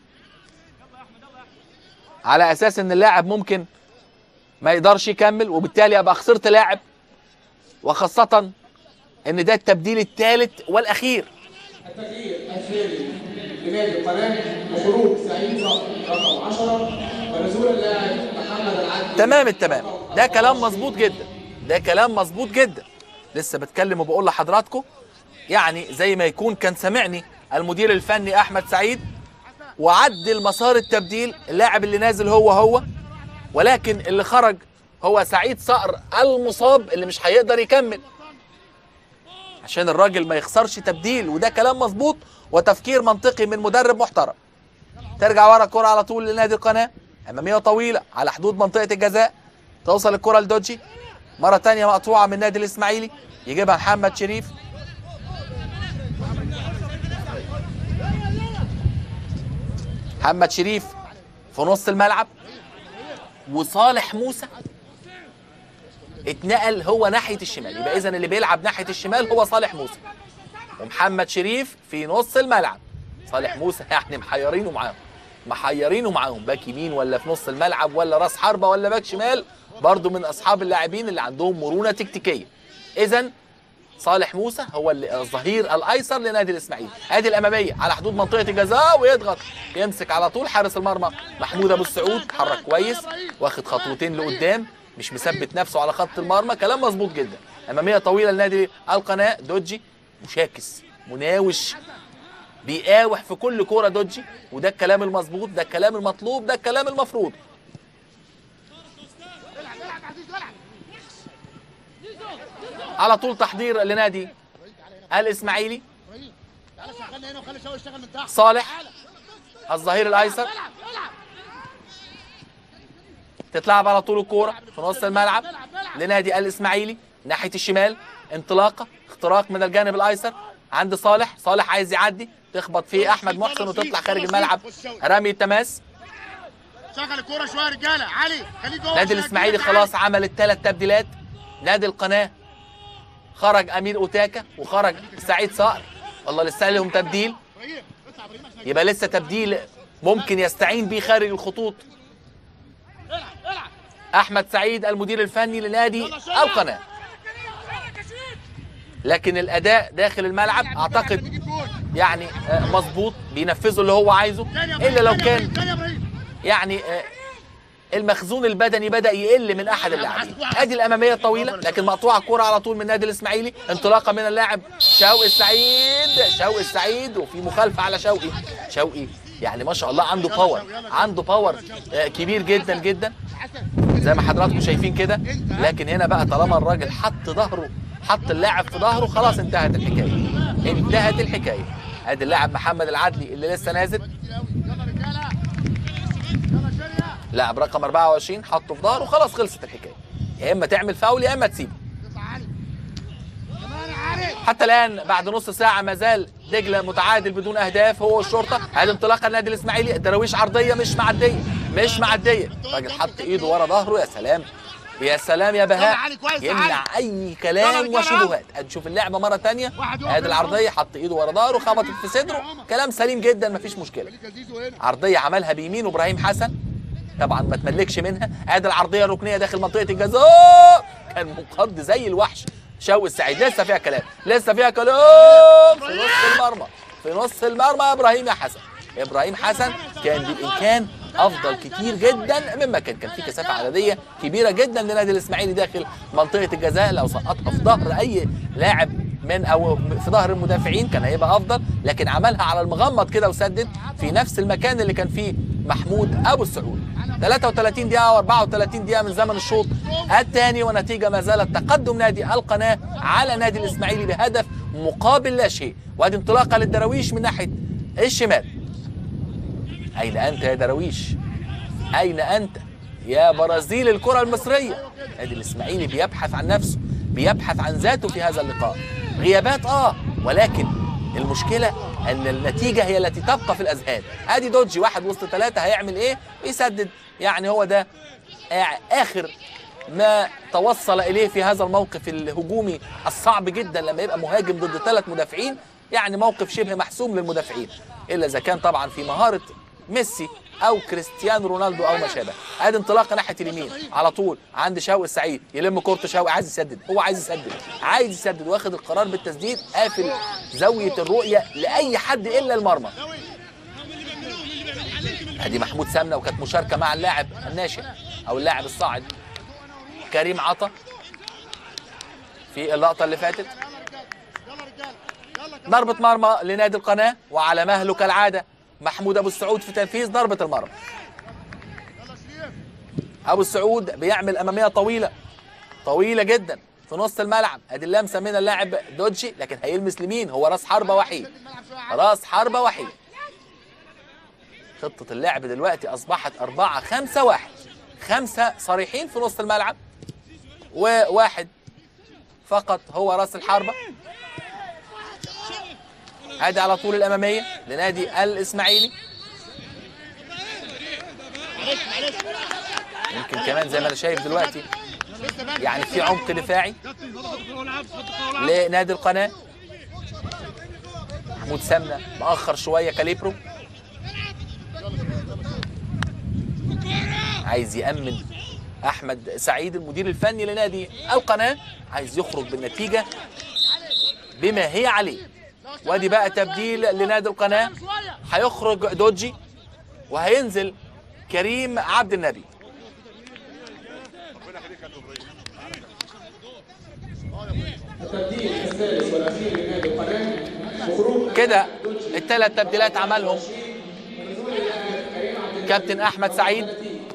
على اساس ان اللاعب ممكن ما يقدرش يكمل وبالتالي ابقى خسرت لاعب وخاصه ان ده التبديل الثالث والاخير التغيير الثاني لنادي القناه وخروج سعيد صقر رقم 10 ونزول اللاعب محمد العدل تمام التمام ده كلام مظبوط جدا ده كلام مظبوط جدا لسه بتكلم وبقول لحضراتكم يعني زي ما يكون كان سامعني المدير الفني احمد سعيد وعدل مسار التبديل اللاعب اللي نازل هو هو ولكن اللي خرج هو سعيد صقر المصاب اللي مش هيقدر يكمل عشان الراجل ما يخسرش تبديل وده كلام مظبوط وتفكير منطقي من مدرب محترم ترجع ورا الكرة على طول لنادي القناة أمامية طويلة على حدود منطقة الجزاء توصل الكرة لدوجي مرة تانية مقطوعة من نادي الإسماعيلي يجيبها محمد شريف محمد شريف في نص الملعب وصالح موسى اتنقل هو ناحية الشمال يبقى إذا اللي بيلعب ناحية الشمال هو صالح موسى ومحمد شريف في نص الملعب صالح موسى يعني محيرينه معاهم محيرينه معاهم باك يمين ولا في نص الملعب ولا راس حربة ولا باك شمال برضو من أصحاب اللاعبين اللي عندهم مرونة تكتيكية إذا صالح موسى هو اللي- الظهير الايسر لنادي الاسماعيلي ادي الاماميه على حدود منطقه الجزاء ويضغط يمسك على طول حارس المرمى محمود ابو السعود حرك كويس واخد خطوتين لقدام مش مثبت نفسه على خط المرمى كلام مظبوط جدا اماميه طويله لنادي القناه دوجي مشاكس مناوش بيقاوح في كل كوره دوجي وده الكلام المظبوط ده الكلام المطلوب ده الكلام المفروض العب العب عزيز العب على طول تحضير لنادي الاسماعيلي ابراهيم تعالى شغلنا هنا وخلي شوقي يشتغل من تحت صالح الظهير الايسر العب العب تتلعب على طول الكوره في نص الملعب لنادي الاسماعيلي ناحيه الشمال انطلاقه اختراق من الجانب الايسر عند صالح صالح عايز يعدي تخبط فيه احمد محسن وتطلع خارج الملعب رمي التماس شغل الكوره شويه يا رجاله علي خليك جوه نادي الاسماعيلي خلاص عمل الثلاث تبديلات نادي القناه خرج امير اوتاكا وخرج سعيد صقر والله لسه لهم تبديل ابراهيم اطلع ابراهيم عشان يبقى لسه تبديل ممكن يستعين بيه خارج الخطوط العب العب احمد سعيد المدير الفني لنادي القناه لكن الاداء داخل الملعب اعتقد بيجيب جول يعني آه، مظبوط بينفذوا اللي هو عايزه تاني يا إبراهيم، الا لو تاني يا كان إبراهيم، تاني يا ابراهيم يعني آه، المخزون البدني بدا يقل من احد اللاعبين ادي الاماميه الطويله لكن مقطوعه الكره على طول من النادي الاسماعيلي انطلاقه من اللاعب شوقي السعيد شوقي السعيد وفي مخالفه على شوقي شوقي يعني ما شاء الله عنده باور عنده باور آه، كبير جدا جدا زي ما حضراتكم شايفين كده لكن هنا بقى طالما الراجل حط ظهره حط اللاعب في ظهره خلاص انتهت الحكايه انتهت الحكايه ادي اللاعب محمد العدلي اللي لسه نازل كتير قوي يلا رجاله يلا شريعه لاعب رقم 24 حطه في ظهره خلاص خلصت الحكايه يا اما تعمل فاول يا اما تسيبه اطلع علي كمان يا علي حتى الان بعد نص ساعه ما زال دجله متعادل بدون اهداف هو الشرطه ادي انطلاقه النادي الاسماعيلي الدراويش عرضيه مش معديه مش معديه الراجل حط ايده ورا ظهره يا سلام يا سلام يا يلا بهاء علي كويس يا يمنع علي. اي يلا كلام رجالة. وشبهات هنشوف اللعبه مره تانية واحد يقف ادي هنا العرضيه حط ايده ورا ظهره خبطت في صدره كلام سليم جدا مفيش مشكله خليك يا زيزو هنا عرضيه عملها بيمين ابراهيم حسن طبعا ما تملكش منها ادي العرضيه الركنيه داخل منطقه الجزاء كان منقض زي الوحش شوقي السعيد لسه فيها كلام لسه فيها كلام في نص المرمى في نص المرمى يا ابراهيم يا حسن ابراهيم حسن كان بالامكان افضل كتير جدا مما كان كان في كثافه عدديه كبيره جدا لنادي الاسماعيلي داخل منطقه الجزاء لو سقطها في ظهر اي لاعب من او في ظهر المدافعين كان هيبقى افضل لكن عملها على المغمض كده وسدد في نفس المكان اللي كان فيه محمود ابو السعود 33 دقيقه و34 دقيقه من زمن الشوط الثاني ونتيجه ما زالت تقدم نادي القناه على نادي الاسماعيلي بهدف مقابل لا شيء وادي انطلاقه للدراويش من ناحيه الشمال أين أنت يا درويش؟ أين أنت يا برازيل الكرة المصرية؟ نادي الإسماعيلي بيبحث عن نفسه بيبحث عن ذاته في هذا اللقاء غيابات آه ولكن المشكلة أن النتيجة هي التي تبقى في الأذهان أدي دوجي واحد وسط ثلاثة هيعمل إيه؟ يسدد يعني هو ده آ- آخر ما توصل إليه في هذا الموقف الهجومي الصعب جدا لما يبقى مهاجم ضد ثلاث مدافعين يعني موقف شبه محسوم للمدافعين إلا إذا كان طبعا في مهارة ميسي او كريستيانو رونالدو او ما شابه ادي انطلاقه ناحيه اليمين على طول عند شوقي السعيد يلم كورته شوقي عايز يسدد هو عايز يسدد عايز يسدد واخد القرار بالتسديد قافل زاويه الرؤيه لاي حد الا المرمى ادي محمود سمنه وكانت مشاركه مع اللاعب الناشئ او اللاعب الصاعد كريم عطا في اللقطه اللي فاتت يلا رجاله يلا كمان ضربة مرمى لنادي القناة وعلى مهله كالعادة محمود أبو السعود في تنفيذ ضربة المرمى يلا شريف أبو السعود بيعمل أمامية طويلة طويلة جدا في نص الملعب ادي اللمسة من اللاعب دوجي لكن هيلمس لمين هو راس حربة وحيد الملعب شويه عالي. راس حربة وحيد خطة اللعب دلوقتي أصبحت أربعة خمسة واحد خمسة صريحين في نص الملعب وواحد فقط هو راس الحربة ادي على طول الأمامية لنادي الإسماعيلي معلش معلش يمكن كمان زي ما أنا شايف دلوقتي لسه بدري يعني في عمق دفاعي كابتن خد الكوره والعب خد الكوره والعب لنادي القناة محمود سمنة مأخر شوية كاليبرو عايز يأمن أحمد سعيد المدير الفني لنادي القناة عايز يخرج بالنتيجة بما هي عليه وادي بقى تبديل لنادي القناة هيخرج دوجي وهينزل كريم عبد النبي التبديل الثالث والاخير لنادي القناه وخروج كده الثلاث تبديلات عملهم كابتن احمد سعيد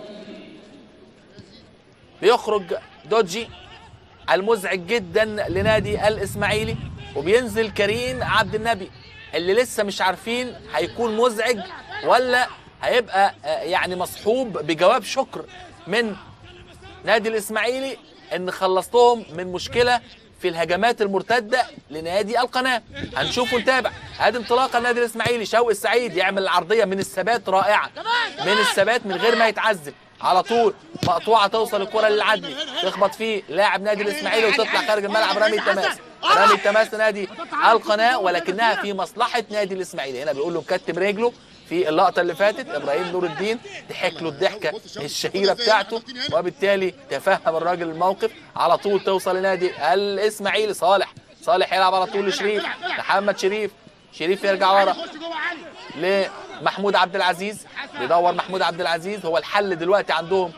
بيخرج دوجي المزعج جدا لنادي الاسماعيلي وبينزل كريم عبد النبي اللي لسه مش عارفين هيكون مزعج ولا هيبقى آه، يعني مصحوب بجواب شكر من نادي الاسماعيلي ان خلصتهم من مشكله في الهجمات المرتده لنادي القناه هنشوف ونتابع ادي انطلاقه النادي الاسماعيلي شوقي السعيد يعمل العرضيه من الثبات رائعه من الثبات من غير ما يتعذب على طول مقطوعه توصل الكره للعدلي تخبط فيه لاعب نادي الاسماعيلي وتطلع خارج الملعب رامي التماس رامي التماس لنادي القناه ولكنها في مصلحه نادي الاسماعيلي هنا بيقول له مكتم رجله في اللقطه اللي فاتت ابراهيم نور الدين ضحك له الضحكه الشهيره بتاعته وبالتالي تفهم الراجل الموقف على طول توصل لنادي الاسماعيلي صالح صالح يلعب على طول لشريف محمد شريف شريف يرجع ورا خش جوه علي لمحمود عبد العزيز بيدور محمود عبد العزيز هو الحل دلوقتي عندهم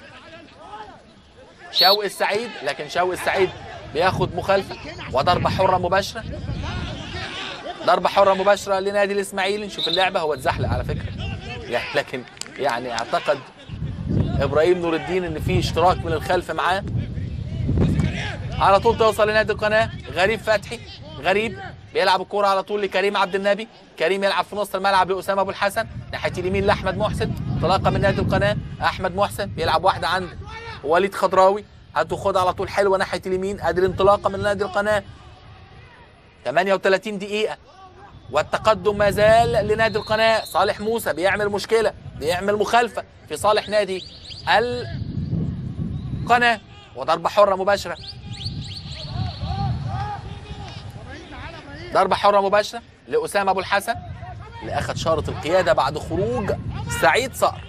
شوقي السعيد لكن شوقي السعيد بياخد مخالفه وضربه حره مباشره ضربه حره مباشره لنادي الاسماعيلي نشوف اللعبه هو اتزحلق على فكره يعني لكن يعني اعتقد ابراهيم نور الدين ان في اشتراك من الخلف معاه على طول توصل لنادي القناه غريب فتحي غريب بيلعب الكوره على طول لكريم عبد النبي كريم يلعب في نص الملعب لاسامه ابو الحسن ناحيه اليمين لاحمد محسن انطلاقه من نادي القناه احمد محسن بيلعب واحده عند وليد خضراوي هتاخد على طول حلوه ناحيه اليمين ادي الانطلاقه من نادي القناه 38 دقيقه والتقدم ما زال لنادي القناه صالح موسى بيعمل مشكله بيعمل مخالفه في صالح نادي القناه وضربه حره مباشره ابراهيم تعالى ابراهيم ضربه حره مباشره لاسامه ابو الحسن اللي اخذ شاره القياده بعد خروج سعيد صقر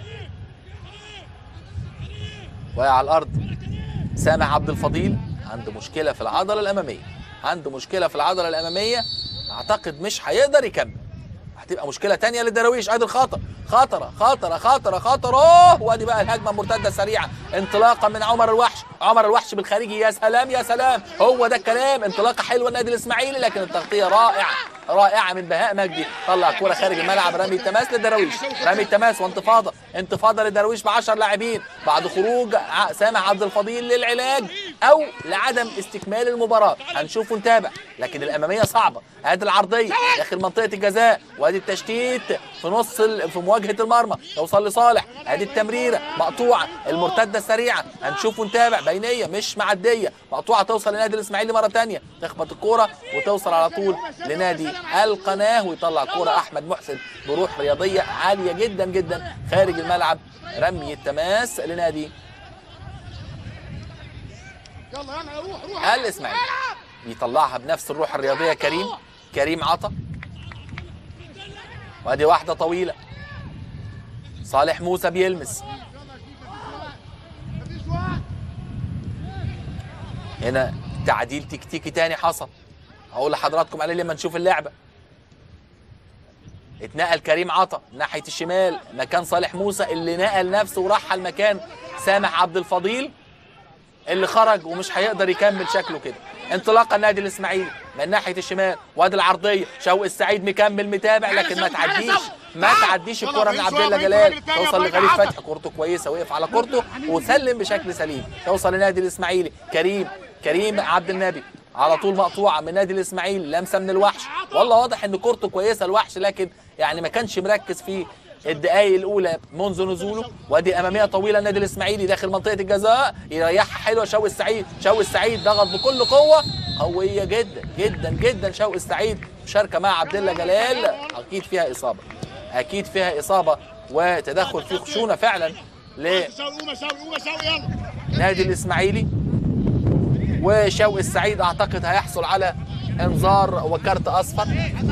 وقع على الارض سامح عبد الفضيل عنده مشكله في العضله الاماميه عنده مشكله في العضله الاماميه اعتقد مش هيقدر يكمل هتبقى مشكله تانية للدراويش ادي الخطر خطره خطره خطره خطره اوه وادي بقى الهجمه المرتده السريعه انطلاقا من عمر الوحش عمر الوحش بالخارجي يا سلام يا سلام هو ده الكلام انطلاقه حلوه النادي الاسماعيلي لكن التغطيه رائعه رائعه من بهاء مجدي طلع كرة خارج الملعب رمي التماس للدراويش رمي التماس وانتفاضه انتفاضه للدراويش ب 10 لاعبين بعد خروج ع- سامح عبد الفضيل للعلاج او لعدم استكمال المباراه هنشوف ونتابع لكن الاماميه صعبه ادي العرضيه داخل منطقه الجزاء وادي التشتيت في نص ال... في مواجهه المرمى توصل لصالح ادي التمريره مقطوعه المرتده السريعه هنشوف ونتابع بينيه مش معديه مقطوعه توصل لنادي الاسماعيلي مره ثانيه تخبط الكوره وتوصل على طول لنادي القناه ويطلع كوره احمد محسن بروح رياضيه عاليه جدا جدا خارج الملعب رمي التماس لنادي يلا يلا روح روح الاسماعيلي يطلعها بنفس الروح الرياضيه كريم كريم عطا وادي واحده طويله صالح موسى بيلمس مفيش وقت هنا تعديل تكتيكي تاني حصل هقول لحضراتكم عليه لما نشوف اللعبه اتنقل كريم عطا ناحيه الشمال مكان صالح موسى اللي نقل نفسه وراح على المكان سامح عبد الفضيل اللي خرج ومش هيقدر يكمل شكله كده انطلاقه النادي الاسماعيلي من ناحيه الشمال وادي العرضيه شوقي السعيد مكمل متابع لكن ما تعديش ما تعديش الكره من عبد الله جلال توصل لغريب فتحي كورته كويسه وقف على كورته وسلم بشكل سليم توصل لنادي الاسماعيلي كريم كريم عبد النبي على طول مقطوعه من نادي الاسماعيلي لمسه من الوحش والله واضح ان كورته كويسه الوحش لكن يعني ما كانش مركز في الدقائق الاولى منذ نزوله وادي اماميه طويله النادي الاسماعيلي داخل منطقه الجزاء يريحها حلوه شوقي السعيد شوقي السعيد ضغط بكل قوه قويه جدا جدا جدا شوقي السعيد مشاركه مع عبد الله جلال اكيد فيها اصابه اكيد فيها اصابه وتدخل في خشونه فعلا لنادي شوقي قوم يا شوقي قوم يا شوقي يلا الاسماعيلي وشوقي السعيد اعتقد هيحصل على انذار وكارت اصفر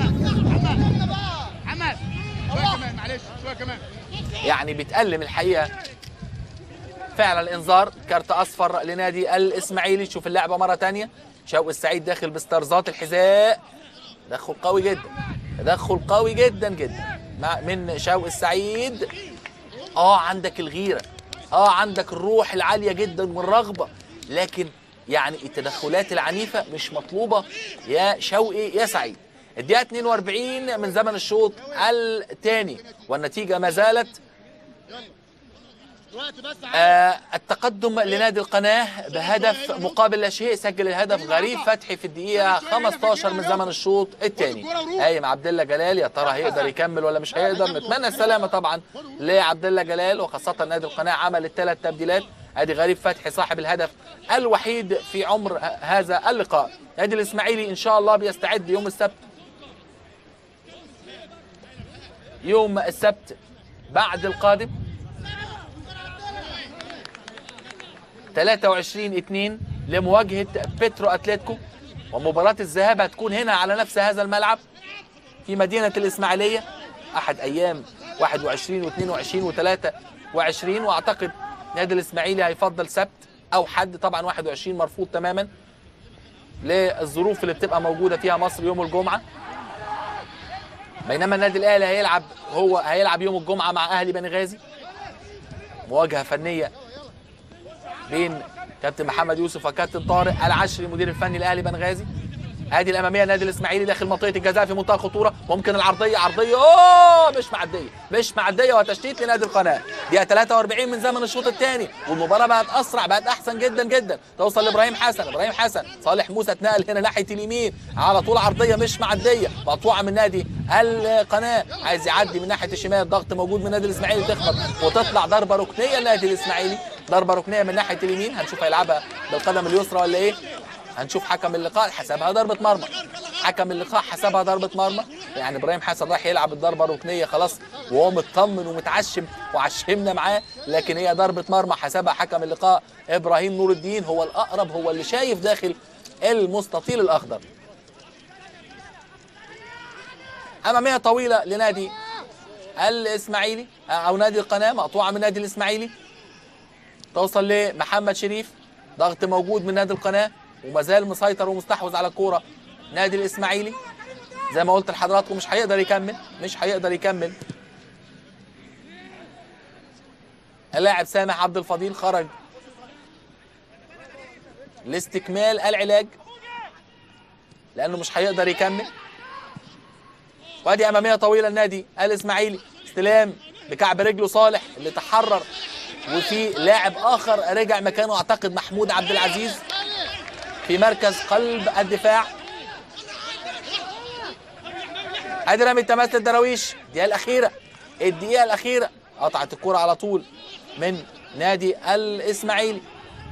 حمد شويه كمان معلش شويه كمان يعني بتألم الحقيقه فعلا انذار كارت اصفر لنادي الاسماعيلي شوف اللعبه مره تانية شوقي السعيد داخل باسترزات الحذاء تدخل قوي جدا تدخل قوي جدا جدا مع من شوقي السعيد اه عندك الغيره اه عندك الروح العاليه جدا والرغبه لكن يعني التدخلات العنيفه مش مطلوبه يا شوقي يا سعيد الدقيقه 42 من زمن الشوط الثاني والنتيجه ما زالت دلوقتي بس عايز آه التقدم لنادي القناة بهدف مقابل لا شيء سجل الهدف غريب فتحي في الدقيقة 15 من زمن الشوط الثاني قايم عبد الله جلال يا ترى هيقدر يكمل ولا مش هيقدر نتمنى السلامة طبعا لعبد الله جلال وخاصة نادي القناة عمل الثلاث تبديلات ادي غريب فتحي صاحب الهدف الوحيد في عمر ه- هذا اللقاء نادي الاسماعيلي ان شاء الله بيستعد يوم السبت يوم السبت بعد القادم 23 2 لمواجهه بيترو اتلتيكو ومباراه الذهاب هتكون هنا على نفس هذا الملعب في مدينه الاسماعيليه احد ايام 21 و22 و23 واعتقد نادي الاسماعيلي هيفضل سبت او حد طبعا 21 مرفوض تماما للظروف اللي بتبقى موجوده فيها مصر يوم الجمعه بينما النادي الاهلي هيلعب هو هيلعب يوم الجمعه مع اهلي بني غازي مواجهه فنيه بين كابتن محمد يوسف وكابتن طارق العشري مدير الفني الاهلي بنغازي ادي الاماميه النادي الاسماعيلي داخل منطقه الجزاء في منتهى الخطوره ممكن العرضيه عرضيه اوه مش معديه مش معديه وتشتيت لنادي القناه دقيقه 43 من زمن الشوط الثاني والمباراه بقت اسرع بقت احسن جدا جدا توصل لابراهيم حسن ابراهيم حسن صالح موسى اتنقل هنا ناحيه اليمين على طول عرضيه مش معديه مقطوعه من نادي القناه عايز يعدي من ناحيه الشمال ضغط موجود من النادي الاسماعيلي تخبط وتطلع ضربه ركنيه للنادي الاسماعيلي ضربه ركنيه من ناحيه اليمين هنشوف هيلعبها بالقدم اليسرى ولا ايه هنشوف حكم اللقاء حسبها ضربة مرمى حكم اللقاء حسبها ضربة مرمى يعني ابراهيم حسن راح يلعب الضربه الركنيه خلاص وهو مطمن ومتعشم وعشمنا معاه لكن هي ضربه مرمى حسبها حكم اللقاء ابراهيم نور الدين هو الاقرب هو اللي شايف داخل المستطيل الاخضر اماميه طويله لنادي الاسماعيلي او نادي القناه مقطوعه من نادي الاسماعيلي توصل لمحمد شريف ضغط موجود من نادي القناه وما زال مسيطر ومستحوذ على الكوره نادي الاسماعيلي زي ما قلت لحضراتكم مش هيقدر يكمل مش هيقدر يكمل اللاعب سامح عبد الفضيل خرج لاستكمال العلاج لانه مش هيقدر يكمل وادي اماميه طويله النادي الاسماعيلي استلام بكعب رجله صالح اللي تحرر وفي لاعب اخر رجع مكانه اعتقد محمود عبد العزيز في مركز قلب الدفاع ادي رمي التماس للدراويش الدقيقه الاخيره الدقيقه الاخيره قطعت الكره على طول من نادي الاسماعيلي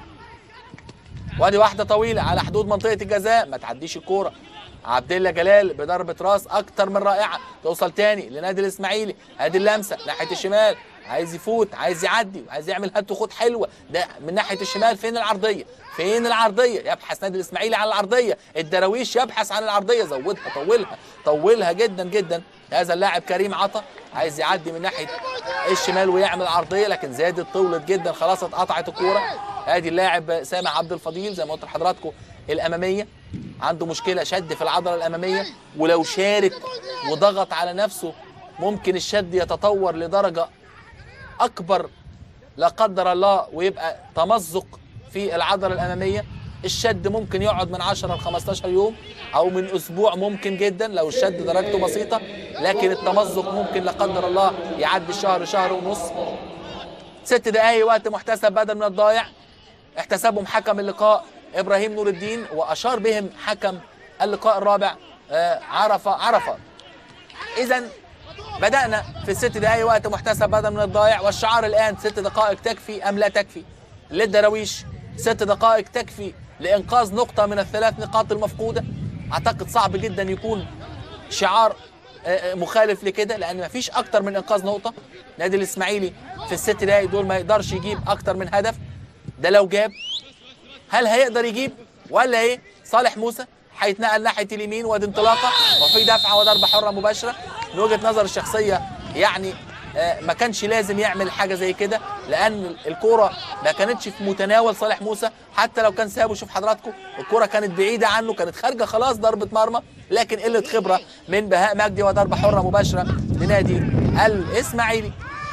وادي واحده طويله على حدود منطقه الجزاء ما تعديش الكوره عبد الله جلال بضربه راس اكتر من رائعه توصل تاني لنادي الاسماعيلي ادي اللمسه ناحيه الشمال عايز يفوت عايز يعدي عايز يعمل هات وخد حلوه ده من ناحيه الشمال فين العرضيه فين العرضيه يبحث نادي الاسماعيلي عن العرضيه الدراويش يبحث عن العرضيه زودها طولها طولها جدا جدا هذا اللاعب كريم عطا عايز يعدي من ناحيه الشمال ويعمل عرضيه لكن زادت طولت جدا خلاص اتقطعت الكوره ادي اللاعب سامح عبد الفضيل زي ما قلت لحضراتكم الاماميه عنده مشكله شد في العضله الاماميه ولو شارك وضغط على نفسه ممكن الشد يتطور لدرجه اكبر لا قدر الله ويبقى تمزق في العضله الاماميه الشد ممكن يقعد من 10 ل 15 يوم او من اسبوع ممكن جدا لو الشد درجته بسيطه لكن التمزق ممكن لا قدر الله يعدي الشهر شهر ونص ست دقايق وقت محتسب بدل من الضايع احتسبهم حكم اللقاء ابراهيم نور الدين واشار بهم حكم اللقاء الرابع آه، عرفه عرفه اذا بدأنا في الست دقايق وقت محتسب بدل من الضايع والشعار الآن ست دقائق تكفي أم لا تكفي للدراويش ست دقائق تكفي لإنقاذ نقطة من الثلاث نقاط المفقودة أعتقد صعب جدا يكون شعار آه، آه، مخالف لكده لأن مفيش أكتر من إنقاذ نقطة نادي الإسماعيلي في الست دقايق دول ما يقدرش يجيب أكتر من هدف ده لو جاب هل هيقدر يجيب ولا ايه صالح موسى هيتنقل ناحيه اليمين وادي انطلاقه وفي دفعه وضربه حره مباشره من وجهه نظر الشخصيه يعني آه، ما كانش لازم يعمل حاجه زي كده لان الكوره ما كانتش في متناول صالح موسى حتى لو كان سابه شوف حضراتكم الكوره كانت بعيده عنه كانت خارجه خلاص ضربه مرمى لكن قله خبره من بهاء مجدي وضربه حره مباشره لنادي الاسماعيلي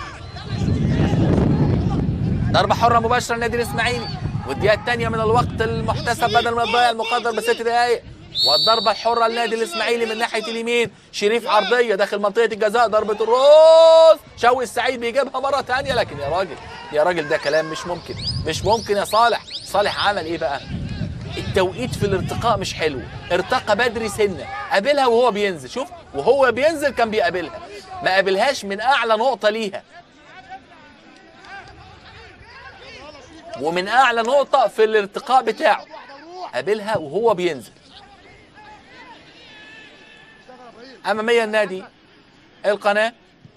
ضربة حرة مباشرة للنادي الإسماعيلي والدقيقة الثانية من الوقت المحتسب بدل من الضايع المقدر بست دقائق والضربة الحرة للنادي الإسماعيلي من ناحية اليمين شريف عرضية داخل منطقة الجزاء ضربة الروس شوقي السعيد بيجيبها مرة ثانية لكن يا راجل يا راجل ده كلام مش ممكن مش ممكن يا صالح صالح عمل إيه بقى؟ التوقيت في الارتقاء مش حلو ارتقى بدري سنة قابلها وهو بينزل شوف وهو بينزل كان بيقابلها ما قابلهاش من أعلى نقطة ليها ومن اعلى نقطه في الارتقاء بتاعه قابلها وهو بينزل اماميه النادي القناه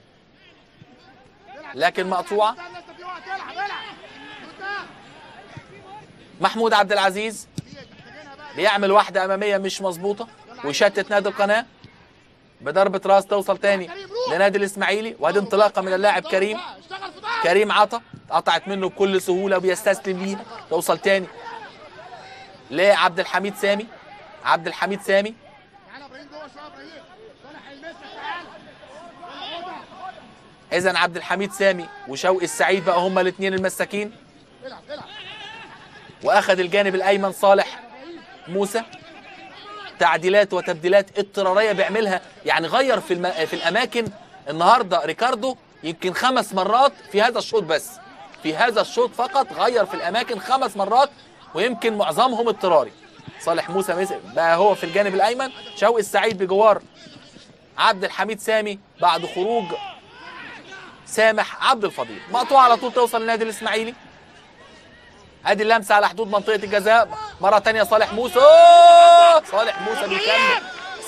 لكن مقطوعه استنى انت في وقت العب العب قدام. محمود عبد العزيز محتاجينها بقى بيعمل واحده اماميه مش مظبوطه ويشتت نادي القناه بضربه راس توصل تاني لنادي الاسماعيلي وادي انطلاقه من اللاعب كريم اشتغل في ضهرك كريم عطا قطعت منه بكل سهوله وبيستسلم ليها توصل تاني لعبد الحميد سامي عبد الحميد سامي تعالى ابراهيم جوه شويه ابراهيم صالح هيلمسك تعالى يلا خدها. اذا عبد الحميد سامي وشوقي السعيد بقى هما الاثنين المساكين العب العب واخذ الجانب الايمن صالح موسى تعديلات وتبديلات اضطراريه بيعملها يعني غير في الم... في الاماكن النهارده ريكاردو يمكن خمس مرات في هذا الشوط بس في هذا الشوط فقط غير في الاماكن خمس مرات ويمكن معظمهم اضطراري صالح موسى مس- بقى هو في الجانب الايمن شوقي السعيد بجوار عبد الحميد سامي بعد خروج سامح عبد الفضيل مقطوعه على طول توصل للنادي الاسماعيلي ادي اللمسه على حدود منطقه الجزاء مره تانية صالح موسى أوه! صالح موسى بيكمل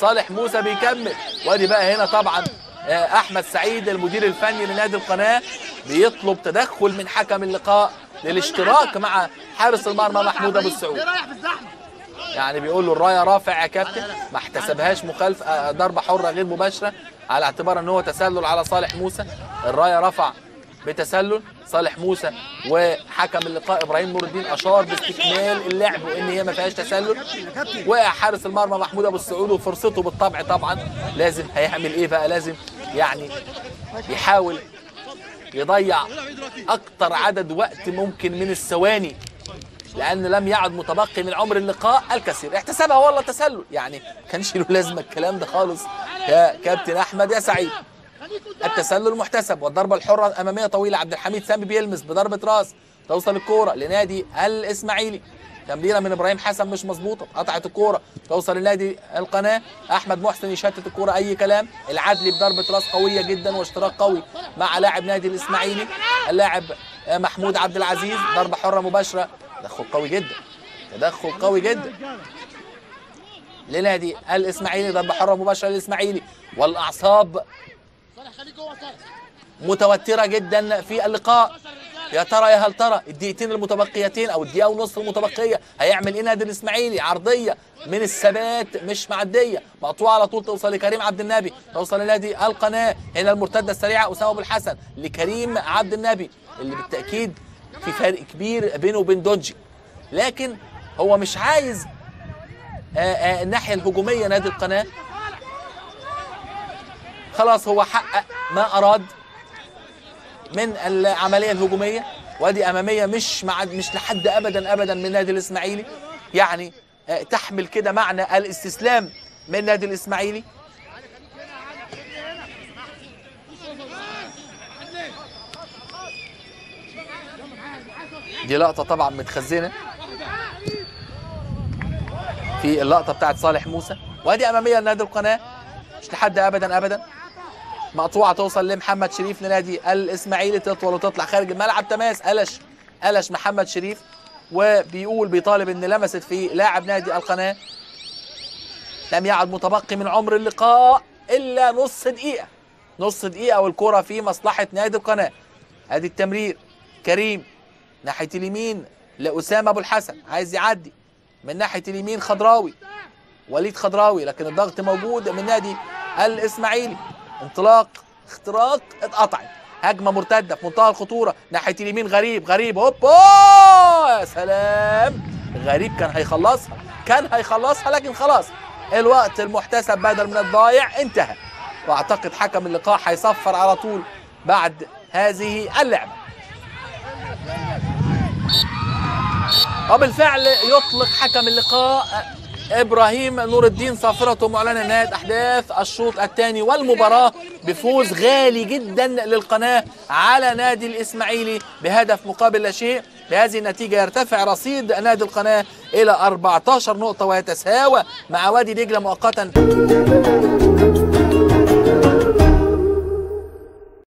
صالح موسى بيكمل وادي بقى هنا طبعا آه، احمد سعيد المدير الفني لنادي القناه بيطلب تدخل من حكم اللقاء للاشتراك مع حارس المرمى محمود ابو السعود ليه رايح في الزحمه يعني بيقول له الرايه رافع يا كابتن ما احتسبهاش مخالفه آه، ضربه حره غير مباشره على اعتبار ان هو تسلل على صالح موسى الرايه رفع بتسلل صالح موسى وحكم اللقاء ابراهيم نور الدين اشار باستكمال اللعب وان هي ما فيهاش تسلل وقع حارس المرمى محمود ابو السعود وفرصته بالطبع طبعا لازم هيعمل ايه بقى لازم يعني يحاول يضيع اكتر عدد وقت ممكن من الثواني لان لم يعد متبقي من عمر اللقاء الكثير احتسبها والله تسلل يعني كانش له لازمه الكلام ده خالص يا كابتن احمد يا سعيد التسلل محتسب والضربه الحره الاماميه طويله عبد الحميد سامي بيلمس بضربه راس توصل الكوره لنادي الاسماعيلي تمريره من ابراهيم حسن مش مظبوطه قطعت الكوره توصل لنادي القناه احمد محسن يشتت الكوره اي كلام العدلي بضربه راس قويه جدا واشتراك قوي مع لاعب نادي الاسماعيلي اللاعب آه، محمود عبد العزيز ضربه حره مباشره تدخل قوي جدا تدخل قوي جدا لنادي الاسماعيلي ضربه حره مباشره للاسماعيلي والاعصاب صالح خليك جوه صالح متوتره جدا في اللقاء يا ترى يا هل ترى الدقيقتين المتبقيتين او الدقيقه ونص المتبقيه هيعمل ايه نادي الاسماعيلي عرضيه من الثبات مش معديه مقطوعه على طول توصل لكريم عبد النبي توصل لنادي القناه هنا المرتده السريعه اسامه ابو الحسن لكريم عبد النبي اللي بالتاكيد في فرق كبير بينه وبين دونجي لكن هو مش عايز آه، آه، الناحيه الهجوميه نادي القناه خلاص هو حقق ما اراد من العمليه الهجوميه وادي اماميه مش مع مش لحد ابدا ابدا من نادي الاسماعيلي يعني آه، تحمل كده معنى الاستسلام من نادي الاسماعيلي دي لقطه طبعا متخزنه في اللقطه بتاعت صالح موسى وادي اماميه لنادي القناه مش لحد ابدا ابدا مقطوعه توصل لمحمد شريف لنادي الاسماعيلي تطول وتطلع خارج الملعب تماس قلش قلش محمد شريف وبيقول بيطالب ان لمست في لاعب نادي القناه لم يعد متبقي من عمر اللقاء الا نص دقيقه نص دقيقه والكره في مصلحه نادي القناه ادي التمرير كريم ناحيه اليمين لاسامه ابو الحسن عايز يعدي من ناحيه اليمين خضراوي وليد خضراوي لكن الضغط موجود من نادي الاسماعيلي انطلاق اختراق اتقطعت هجمه مرتده في منتهى الخطوره ناحيه اليمين غريب غريب هوب أوه! يا سلام غريب كان هيخلصها كان هيخلصها لكن خلاص الوقت المحتسب بدل من الضايع انتهى واعتقد حكم اللقاء هيصفر على طول بعد هذه اللعبه وبالفعل يطلق حكم اللقاء ابراهيم نور الدين صافرته معلنه نهايه احداث الشوط الثاني والمباراه بفوز غالي جدا للقناه على نادي الاسماعيلي بهدف مقابل لا شيء بهذه النتيجه يرتفع رصيد نادي القناه الى 14 نقطه ويتساوى مع وادي دجله مؤقتا